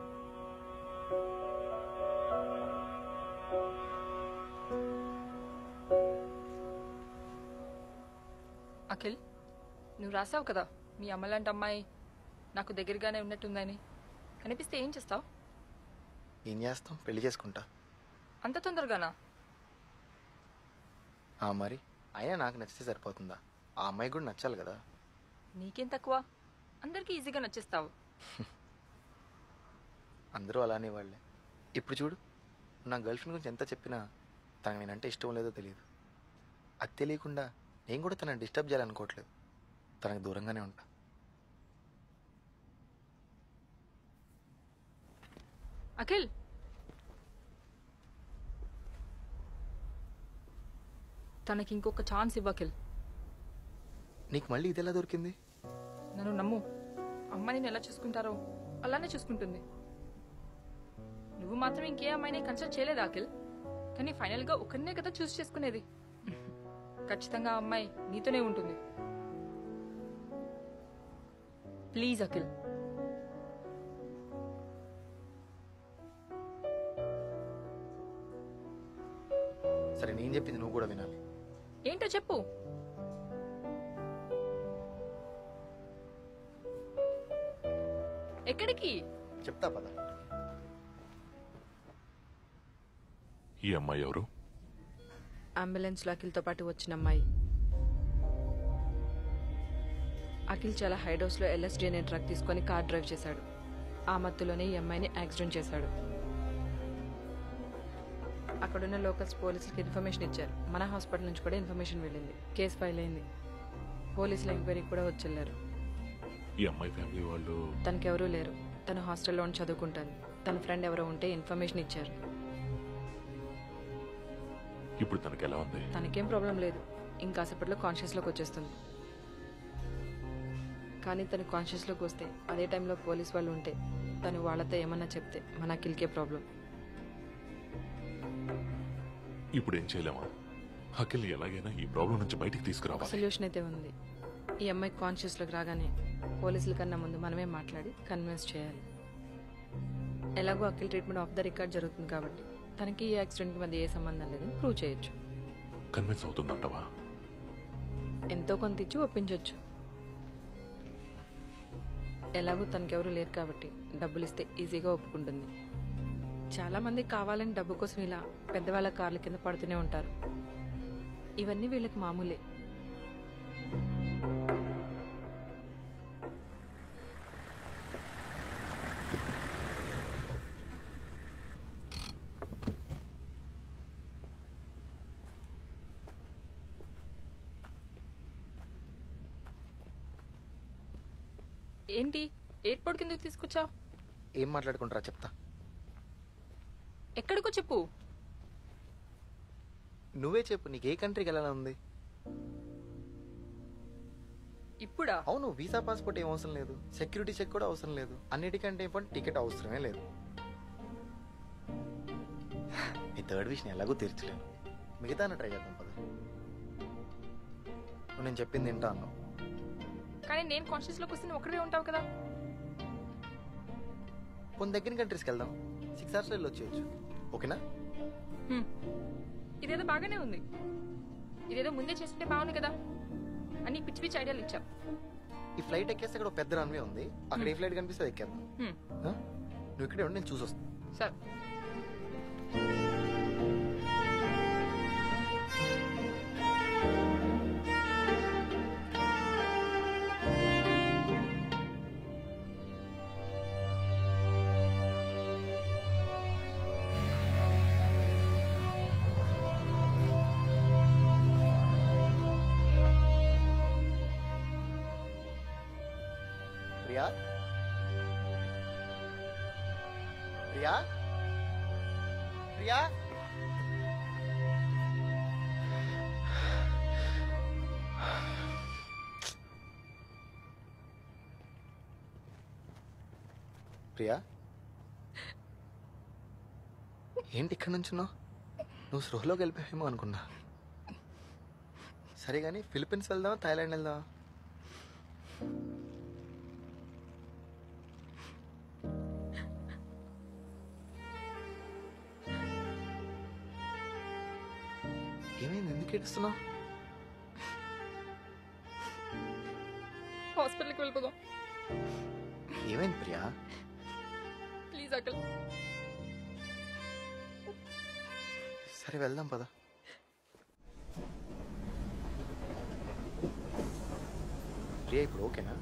S1: అఖిల్ నువ్వు రాసావు కదా మీ అమ్మలాంటి అమ్మాయి నాకు దగ్గరగానే ఉన్నట్టుందని కనిపిస్తే ఏం చేస్తావు
S2: ఏం చేస్తాం పెళ్లి చేసుకుంటా
S1: అంత తొందరగానా
S2: ఆ మరి అయినా నాకు నచ్చితే సరిపోతుందా ఆ అమ్మాయి కూడా నచ్చాలి కదా
S1: నీకేం తక్కువ అందరికీ ఈజీగా నచ్చేస్తావు
S2: అందరూ అలానే వాళ్ళే ఇప్పుడు చూడు నా గర్ల్ ఫ్రెండ్ గురించి ఎంత చెప్పినా తనకు నేనంటే ఇష్టం లేదో తెలియదు అది తెలియకుండా నేను కూడా తనని డిస్టర్బ్ చేయాలనుకోవట్లేదు తనకు దూరంగానే ఉంటా
S1: అఖిల్ తనకి ఇంకొక ఛాన్స్ ఇవ్వు అఖిల్
S2: నీకు మళ్ళీ ఇది ఎలా దొరికింది
S1: నన్ను నమ్ము అమ్మ నేను ఎలా చూసుకుంటారో అలానే చూసుకుంటుంది నువ్వు మాత్రం ఇంకే అమ్మాయిని కన్సల్ట్ చేయలేదా అఖిల్ కానీ ఫైనల్ గా ఒకరినే కదా చూస్ చేసుకునేది ఖచ్చితంగా ఆ అమ్మాయి నీతోనే ఉంటుంది ప్లీజ్ అఖిల్
S2: సరే నేను చెప్పింది నువ్వు కూడా వినాలి
S1: ఏంటో చెప్పు ఎక్కడికి
S2: చెప్తా పద
S8: ఈ అమ్మాయి ఎవరు
S11: అంబులెన్స్లో అఖిల్తో పాటు వచ్చిన అమ్మాయి అఖిల్ చాలా హై డోస్లో ఎల్ఎస్డి అనే డ్రగ్ తీసుకొని కార్ డ్రైవ్ చేశాడు ఆ మత్తులోనే ఈ అమ్మాయిని యాక్సిడెంట్ చేశాడు అక్కడున్న లోకల్స్ పోలీసులకు ఇన్ఫర్మేషన్ ఇచ్చారు మన హాస్పిటల్ నుంచి కూడా ఇన్ఫర్మేషన్ వెళ్ళింది కేసు ఫైల్ అయింది పోలీసుల ఎంక్వైరీ కూడా వచ్చెళ్ళారు
S8: ఈ అమ్మాయి ఫ్యామిలీ వాళ్ళు
S11: తనకెవరూ లేరు తను హాస్టల్లో ఉండి చదువుకుంటాను తన ఫ్రెండ్ ఎవరో ఉంటే ఇన్ఫర్మేషన్ ఇచ్చారు
S8: ఇప్పుడు తనకి ఎలా ఉంది
S11: తనకేం ప్రాబ్లం లేదు ఇంకాసేపట్లో కాన్షియస్లోకి వచ్చేస్తుంది కానీ తను కాన్షియస్లోకి వస్తే అదే టైంలో పోలీస్ వాళ్ళు ఉంటే తను వాళ్ళతో ఏమన్నా చెప్తే మన అఖిల్కే ప్రాబ్లం
S8: ఇప్పుడు ఏం చేయలేమా అఖిల్ని ఎలాగైనా ఈ ప్రాబ్లం నుంచి బయటికి తీసుకురావాలి
S11: సొల్యూషన్ అయితే ఉంది ఈ అమ్మాయి కాన్షియస్లోకి రాగానే పోలీసుల కన్నా ముందు మనమే మాట్లాడి కన్విన్స్ చేయాలి ఎలాగో Akhil treatment off the record జరుగుతుంది కాబట్టి తనకి ఈ యాక్సిడెంట్కి మధ్య ఏ సంబంధం లేదని ప్రూవ్ చేయొచ్చు
S8: కన్విన్స్ అవుతుందంటవా
S11: ఎంతో కొంత ఇచ్చి ఒప్పించవచ్చు ఎలాగో తనకెవరూ లేరు కాబట్టి డబ్బులు ఇస్తే ఈజీగా ఒప్పుకుంటుంది చాలా మంది కావాలని డబ్బు కోసం ఇలా పెద్దవాళ్ళ కార్ల కింద పడుతూనే ఉంటారు ఇవన్నీ వీళ్ళకి మామూలే
S1: ఏంటి ఎయిర్పోర్ట్ కిందకి తీసుకొచ్చావు
S2: ఏం మాట్లాడుకుంటారా చెప్తా
S1: ఎక్కడికో చెప్పు
S2: నువ్వే చెప్పు నీకు ఏ కంట్రీకి వెళ్ళాలని ఉంది
S1: ఇప్పుడా
S2: అవును వీసా పాస్పోర్ట్ ఏం అవసరం లేదు సెక్యూరిటీ చెక్ కూడా అవసరం లేదు అన్నిటికంటే ఇంపార్టెంట్ టికెట్ అవసరమే లేదు ఈ థర్డ్ విషయం ఎలాగో తీర్చలేను మిగతా ట్రై చేద్దాం పద నువ్వు నేను చెప్పింది ఏంటో అన్నావు
S1: కానీ నేను కాన్షియస్ లోకి వస్తే నువ్వు ఒక్కడే ఉంటావు కదా
S2: కొన్ని దగ్గర కంట్రీస్కి వెళ్దాం సిక్స్ అవర్స్లో వెళ్ళి వచ్చేయచ్చు ఓకేనా
S1: హ్మ్. ఇదేదో బాగానే ఉంది ఇదేదో ముందే చేస్తుంటే బాగుంది కదా అన్ని పిచ్చి పిచ్చి ఐడియాలు ఇచ్చావు
S2: ఈ ఫ్లైట్ ఎక్కేస్తే అక్కడ ఒక పెద్ద రన్వే ఉంది అక్కడ ఏ ఫ్లైట్ కనిపిస్తే అది ఎక్కేద్దాం
S1: హ్మ్.
S2: ఆ? నువ్వు ఇక్కడే ఉండి నేను చూసి వస్తాను
S1: సరే
S2: ప్రియా ప్రియా ప్రియా ఏంటి ఇక్కడి నుంచున్నావు నువ్వు స్పృహలోకి వెళ్ళిపోయామో అనుకున్నా సరే కానీ ఫిలిప్పీన్స్ వెళ్దాం థాయిలాండ్ వెళ్దాం ఏమైంది ఎందుకు ఏడుస్తున్నావు
S1: హాస్పిటల్కి వెళ్ళిపోదాం
S2: ఏమైంది ప్రియా
S1: ప్లీజ్ అక్కల్
S2: సరే వెళ్దాం పద ప్రియా ఇప్పుడు ఓకేనా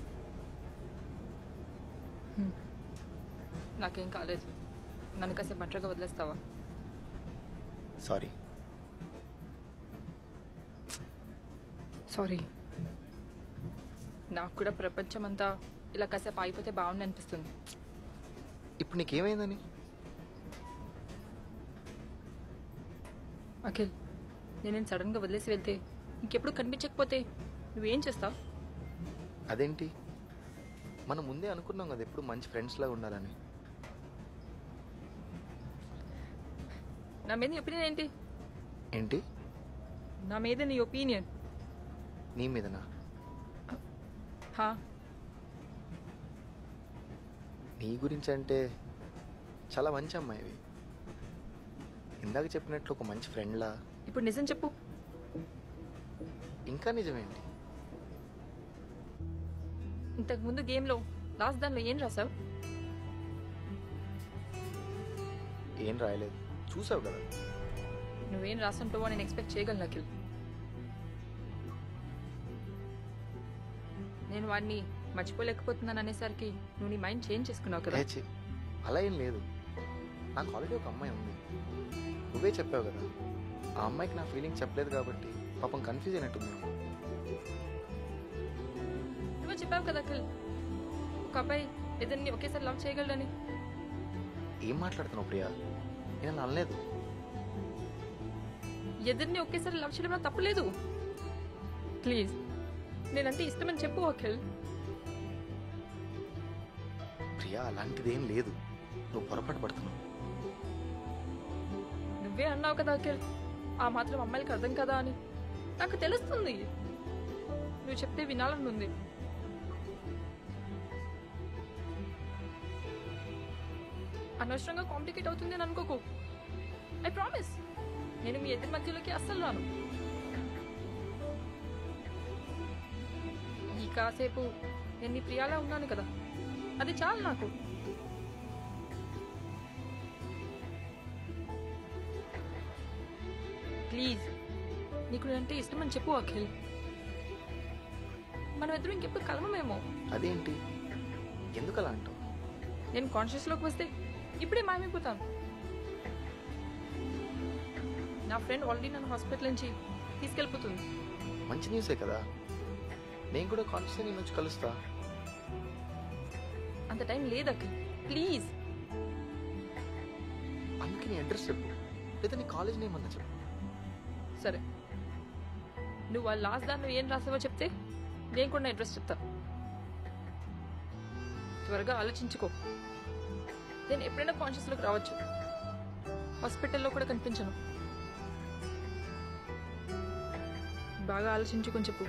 S1: నాకేం కాలేదు నన్ను కాసేపు మంటగా వదిలేస్తావా
S2: సారీ
S1: సారీ నాకు కూడా ప్రపంచం అంతా ఇలా కాసేపు అయిపోతే బాగుంది అనిపిస్తుంది
S2: ఇప్పుడు నీకేమైందని
S1: అఖిల్ నేను సడన్గా వదిలేసి వెళ్తే ఇంకెప్పుడు కనిపించకపోతే నువ్వేం చేస్తావు
S2: అదేంటి మనం ముందే అనుకున్నాం కదా ఎప్పుడు మంచి ఫ్రెండ్స్ లాగా ఉండాలని
S1: నా మీద నీ ఒపీనియన్ ఏంటి
S2: ఏంటి
S1: నా మీద నీ ఒపీనియన్
S2: నీ మీదనా
S1: హా
S2: నీ గురించి అంటే చాలా మంచి అమ్మాయివి ఇందాక చెప్పినట్లు ఒక మంచి ఫ్రెండ్లా
S1: ఇప్పుడు నిజం చెప్పు
S2: ఇంకా నిజమేంటి
S1: ఇంతకు ముందు గేమ్లో లాస్ట్ దానిలో ఏం రాసావు
S2: ఏం రాయలేదు చూసావు కదా
S1: నువ్వేం రాసుంటావో నేను ఎక్స్పెక్ట్ చేయగలను అఖిల్ నేను వాడిని మర్చిపోలేకపోతున్నాను అనేసరికి నువ్వు నీ మైండ్ చేంజ్ చేసుకున్నావు కదా
S2: ఏ ఛీ, అలా ఏం లేదు నాకు ఆల్రెడీ ఒక అమ్మాయి ఉంది నువ్వే చెప్పావు కదా ఆ అమ్మాయికి నా ఫీలింగ్ చెప్పలేదు కాబట్టి పాపం కన్ఫ్యూజ్ అయినట్టుంది
S1: నువ్వే చెప్పావు కదా అఖిల్ ఒక అబ్బాయి ఇద్దరిని ఒకేసారి లవ్ చేయగలడని
S2: ఏం మాట్లాడుతున్నావు ప్రియా నేను అలా అనలేదు
S1: ఇద్దరిని ఒకేసారి లవ్ చేయడం తప్పలేదు ప్లీజ్ నేనంటే ఇష్టమని చెప్పు అఖిల్
S2: ప్రియా అలాంటిది ఏం లేదు నువ్వు పొరపాటు పడుతున్నావు
S1: నువ్వే అన్నావు కదా అఖిల్ ఆ మాత్రం అమ్మాయిలకి అర్థం కదా అని నాకు తెలుస్తుంది నువ్వు చెప్తే వినాలని ఉంది అనవసరంగా కాంప్లికేట్ అవుతుంది అని అనుకోకు ఐ ప్రామిస్ నేను మీ ఇద్దరి మధ్యలోకి అస్సలు రాను ఈ కాసేపు నేను నీ ప్రియాలా ఉన్నాను కదా అది చాలు నాకు ప్లీజ్ నీకు నేనంటే ఇష్టం అని చెప్పు అఖిల్ మనం ఇద్దరం ఇంకెప్పుడు కలమమేమో
S2: అదేంటి ఎందుకు అలా అంటావు
S1: నేను కాన్షియస్లోకి వస్తే ఇప్పుడే మాయమైపోతాను నా ఫ్రెండ్ ఆల్రెడీ నన్ను హాస్పిటల్ నుంచి తీసుకెళ్ళిపోతుంది
S2: మంచి న్యూసే కదా నేను కూడా కాన్షియస్ నేను వచ్చి కలుస్తా
S1: అంత టైం లేదు అఖిల్ ప్లీజ్
S2: అందుకే నీ అడ్రస్ చెప్పు లేదా నీ కాలేజ్ నేమ్ అన్నా చెప్పు
S1: సరే నువ్వు ఆ లాస్ట్ దాన్ని ఏం రాసావో చెప్తే నేను కూడా అడ్రస్ చెప్తా త్వరగా ఆలోచించుకో నేను ఎప్పుడైనా కాన్షియస్లోకి రావచ్చు హాస్పిటల్లో కూడా కనిపించను బాగా ఆలోచించుకొని చెప్పు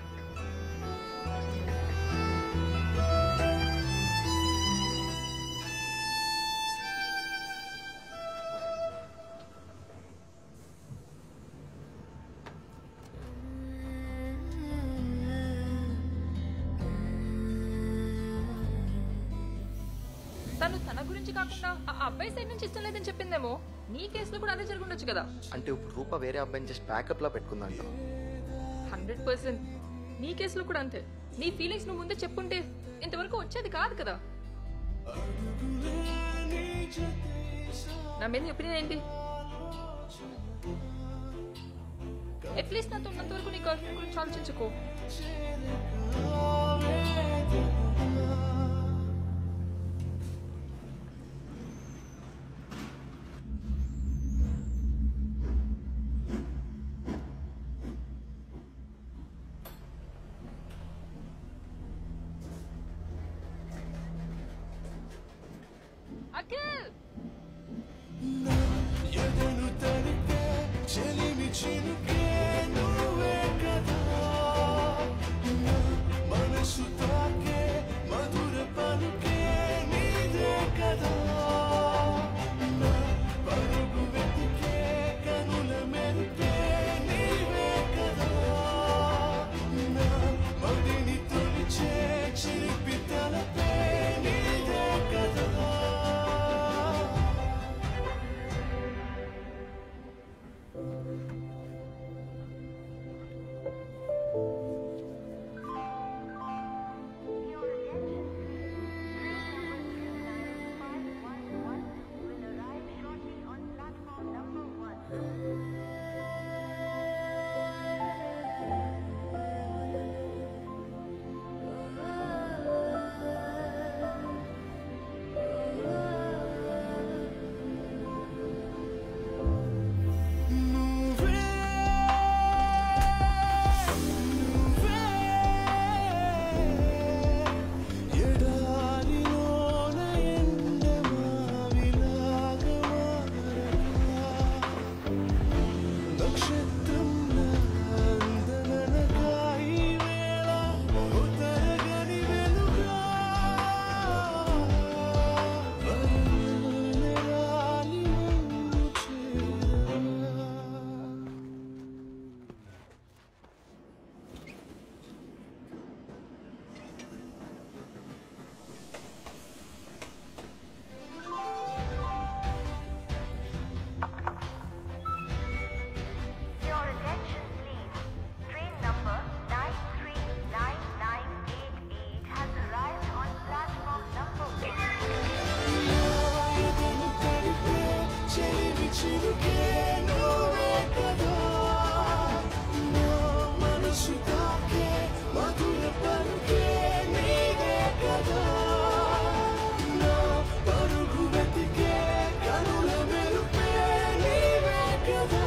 S1: తను తన గురించి కాకుండా ఆ అబ్బాయి సైడ్ నుంచి ఇష్టం లేదని చెప్పిందేమో నీ కేసులో కూడా అదే జరుగుండొచ్చు కదా
S2: అంటే ఇప్పుడు రూప వేరే అబ్బాయిని జస్ట్ ప్యాకప్ లా పెట్టుకుందంట
S1: హండ్రెడ్ పర్సెంట్ నీ కేసులో కూడా అంతే నీ ఫీలింగ్స్ నువ్వు ముందే చెప్పుంటే ఇంతవరకు వచ్చేది కాదు కదా నా మీద ఒపీనియన్ ఏంటి అట్లీస్ట్ నాతో ఉన్నంత వరకు నీ గర్ల్ ఫ్రెండ్ గురించి ఆలోచించుకో అఖిల్
S12: ఎదను తడిపే చెలిమి చినుకే నువ్వే కదా నా మనసు తాకే మధుర పలుకే నీదే కదా నా పరుగు వెతికే కనుల మెరుపే నీవే కదా నా మడిని తొలిచే చిలిపి తలపే నీదే కదా ఎడారిలోన ఎండమావిలాగా మారగా నక్షత్రంలా అందననగా ఈ వేళ ఉతరగని వెలుగా వరములనే రాలి నన్ను చేరగా
S13: Your attention, please. Train number 939988 has arrived on platform number
S12: ఎదను తడిపే చెలిమి చినుకే నువ్వే కదా నా మనసు తాకే మధుర పలుకే నీవే కదా నా పరుగు వెతికే కనుల మెరుపే నీవే కదా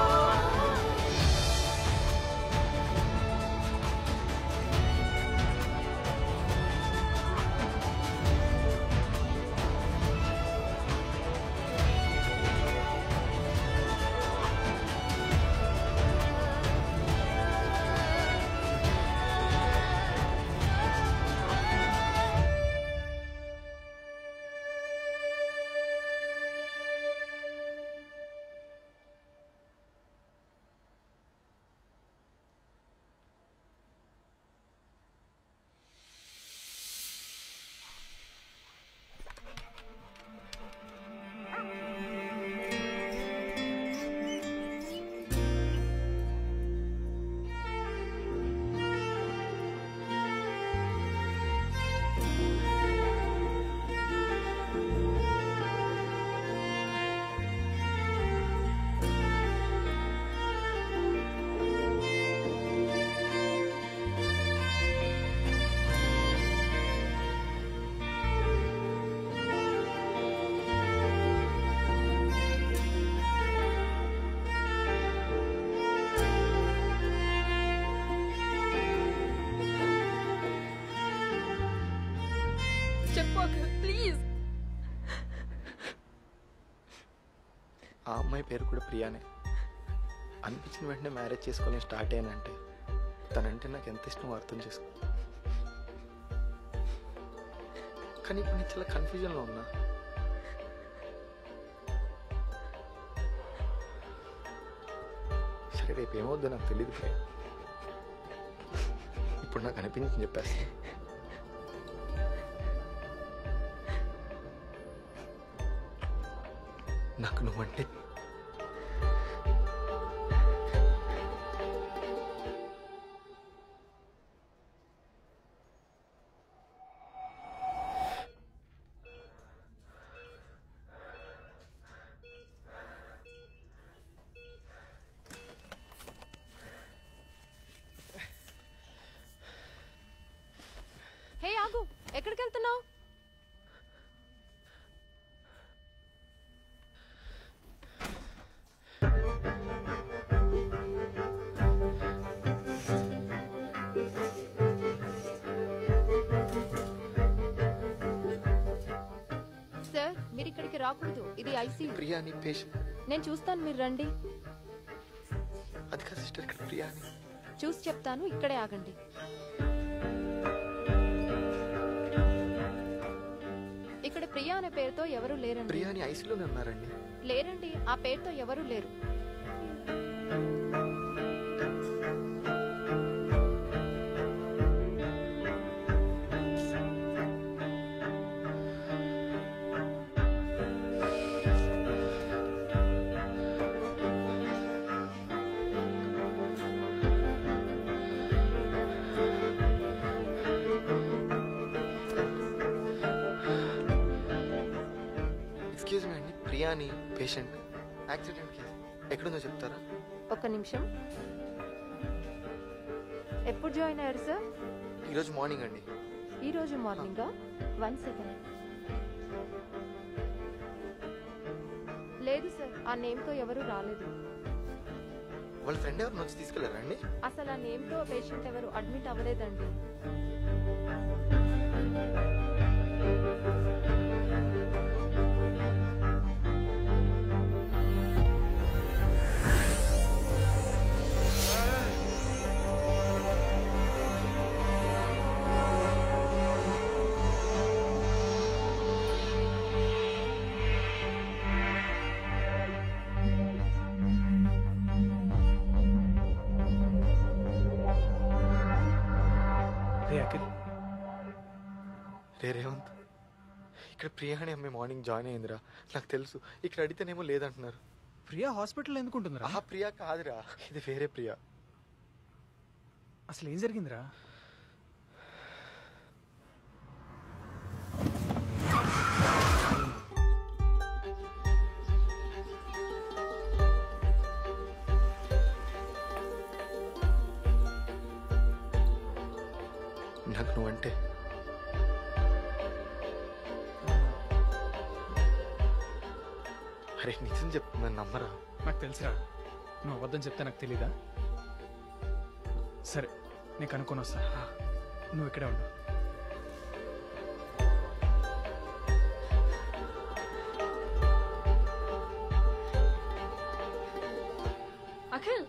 S1: చెప్పు అఖిల్ ప్లీజ్
S2: ఆ అమ్మాయి పేరు కూడా ప్రియానే అనిపించిన వెంటనే మ్యారేజ్ చేసుకోవాలని స్టార్ట్ అయ్యానంటే తనంటే నాకు ఎంత ఇష్టమో అర్థం చేసుకో కానీ ఇప్పుడు నేను చాలా కన్ఫ్యూజన్లో ఉన్నా సరే రేపు ఏమవుద్దో నాకు తెలియదు ప్రియ ఇప్పుడు నాకు అనిపించింది చెప్పేస్తా నాకు నువ్వంటే
S11: హే ఆగు ఎక్కడికి వెళ్తున్నావు
S14: మీరు ఇక్కడికి రాకూడదు ఇది ఐసీ
S2: ప్రియా అని పేషెంట్
S14: నేను చూస్తాను మీరు రండి
S2: అది కాదు సిస్టర్ ఇక్కడ ప్రియా అని
S14: చూసి చెప్తాను ఇక్కడే ఆగండి ఇక్కడ ప్రియా అనే పేరుతో ఎవరు లేరండి
S2: ప్రియా అని ఐసీలోనే ఉన్నారండి
S14: లేరండి ఆ పేరుతో ఎవరు లేరు
S2: ఎక్స్క్యూజ్ మీ అండి ప్రియా అని పేషెంట్ యాక్సిడెంట్ కేసు ఎక్కడుందో చెప్తారా
S14: ఒక్క నిమిషం ఎప్పుడు జాయిన్ అయ్యారు సార్
S2: ఈరోజు మార్నింగ్ అండి
S14: ఈ రోజు మార్నింగా వన్ సెకండ్ లేదు సార్ ఆ నేమ్తో ఎవరు రాలేదు
S2: వాళ్ళ ఫ్రెండ్ ఎవరిని వచ్చి తీసుకెళ్లారా అండి
S14: అసలు ఆ నేమ్తో పేషెంట్ ఎవరు అడ్మిట్ అవ్వలేదండి
S5: రే అఖిల్
S2: రే రేవంత్ ఇక్కడ ప్రియా అని అమ్మాయి మార్నింగ్ జాయిన్ అయిందిరా నాకు తెలుసు ఇక్కడ అడిగితేనేమో లేదంటున్నారు
S5: ప్రియా హాస్పిటల్ ఎందుకుంటుందిరా
S2: ఆ ప్రియా కాదురా ఇది వేరే ప్రియా
S5: అసలు ఏం జరిగిందిరా
S2: నాకు నువ్వంటే అరే నిజం చెప్తున్నాను నమ్మరా
S5: నాకు తెలుసురా నువ్వు అబద్ధం చెప్తే నాకు తెలీదా సరే నేను కనుక్కొని వస్తా నువ్వు ఇక్కడే ఉండు
S1: అఖిల్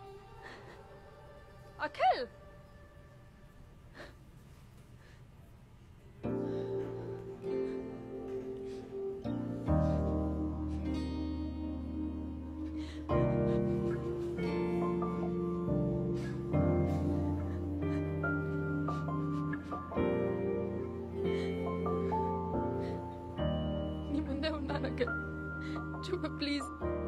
S1: అఖిల్ నీ ముందే ఉన్నాను అఖిల్ చూడు ప్లీజ్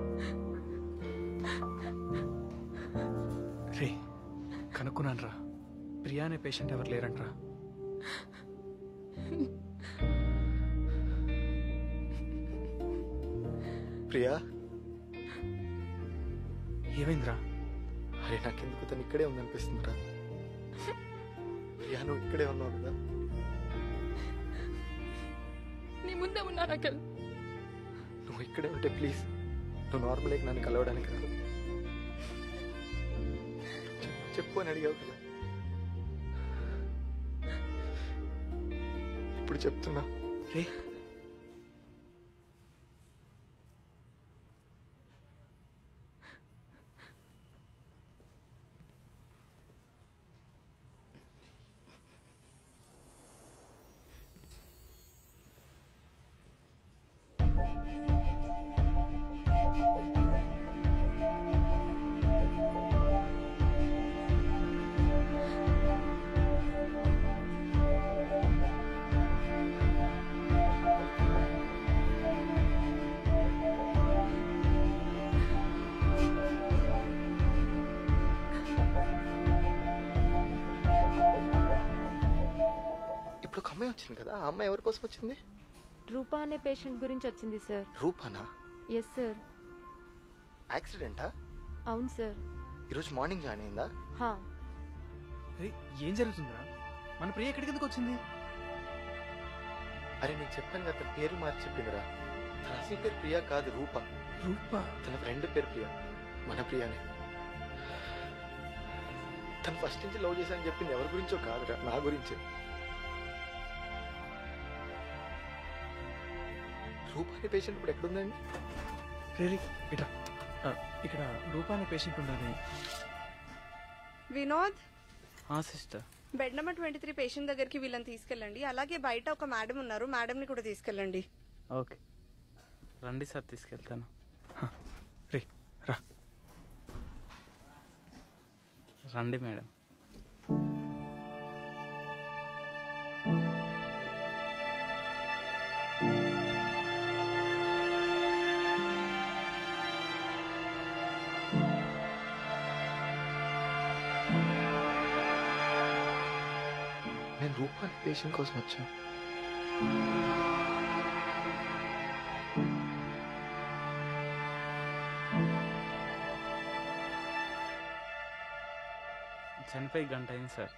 S5: రే కనుక్కున్నాను రా ప్రియా అనే పేషెంట్ ఎవరు లేరంట్రా
S2: ప్రియా
S5: ఏమైందిరా
S2: అరే నాకెందుకు తను ఇక్కడే ఉందనిపిస్తుందిరా ప్రియా నువ్వు ఇక్కడే ఉన్నావు కదా
S1: నీ ముందే ఉన్నాను అఖిల్
S2: నువ్వు ఇక్కడే ఉంటే ప్లీజ్ నువ్వు నార్మల్ నన్ను కలవడానికి రా చెప్పు, చెప్పు అని అడిగావు కదా ఇప్పుడు చెప్తున్నా
S5: రే
S2: ఇప్పుడు ఒక అమ్మాయి వచ్చింది కదా ఆ అమ్మాయి ఎవరి కోసం వచ్చింది
S14: రూపా అనే పేషెంట్ గురించి వచ్చింది సార్
S2: రూపానా
S14: ఎస్ సార్
S2: యాక్సిడెంటా
S14: అవును సార్
S2: ఈరోజు మార్నింగ్ జాయిన్ అయిందా
S14: హా
S5: రే ఏం జరుగుతుందిరా మన ప్రియ ఎక్కడికి ఎందుకు వచ్చింది
S2: అరే నీకు చెప్పాను కదా తన పేరు మార్చి చెప్పిందిరా తన అసలు పేరు ప్రియా కాదు రూప
S5: రూప
S2: తన ఫ్రెండ్ పేరు ప్రియా మన ప్రియానే తను ఫస్ట్ నుంచి లవ్ చేశానని చెప్పింది ఎవరి గురించో కాదురా నా గురించే రూపాయి పేషెంట్ ఇప్పుడు ఎక్కడుందండి
S5: రేరి ఇట్రా ఆ, ఇక్కడ రూపా అనే పేషెంట్ ఉండాలి
S15: వినోద్
S5: ఆ sister
S15: bed number twenty three patient దగ్గరికి వీళ్ళని తీసుకెళ్ళండి అలాగే బయట ఒక మేడం ఉన్నారు మేడంని కూడా తీసుకెళ్ళండి
S5: ఓకే రండి సార్ తీసుకెళ్తాను రే రా రండి మేడం
S2: నేను రూపాయి పేషెంట్ కోసం వచ్చాను
S5: చనిపోయి గంట అయింది సార్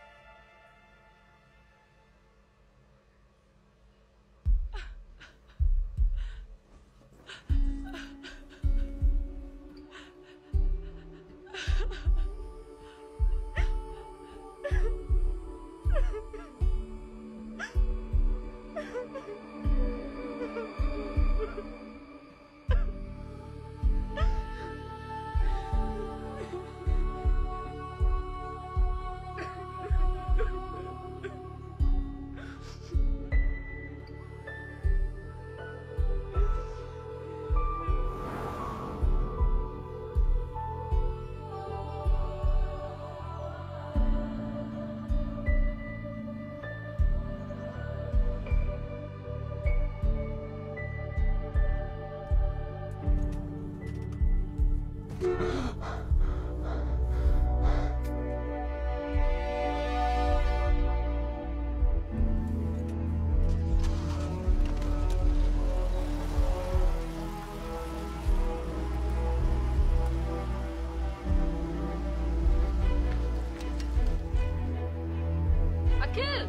S1: అఖిల్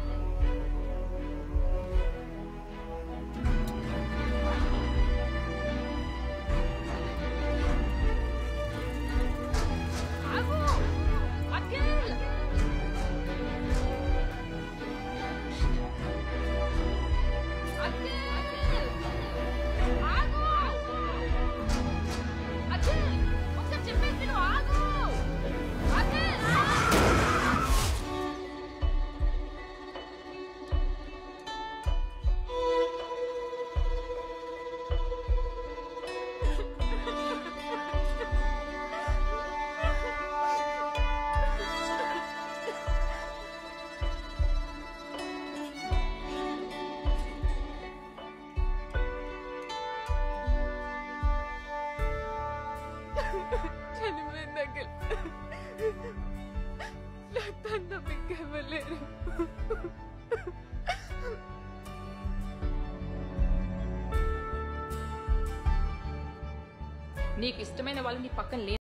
S1: ఆగు! అఖిల్ అఖిల్ ఆగు! అఖిల్ ఒకసారి చెప్పేసి నువ్వు ఆగు అఖిల్
S4: చనిపోయింది అఖిల్ నా తన ఇంకెవ్వలేరు
S1: నీకు ఇష్టమైన వాళ్ళు నీ పక్కన లేని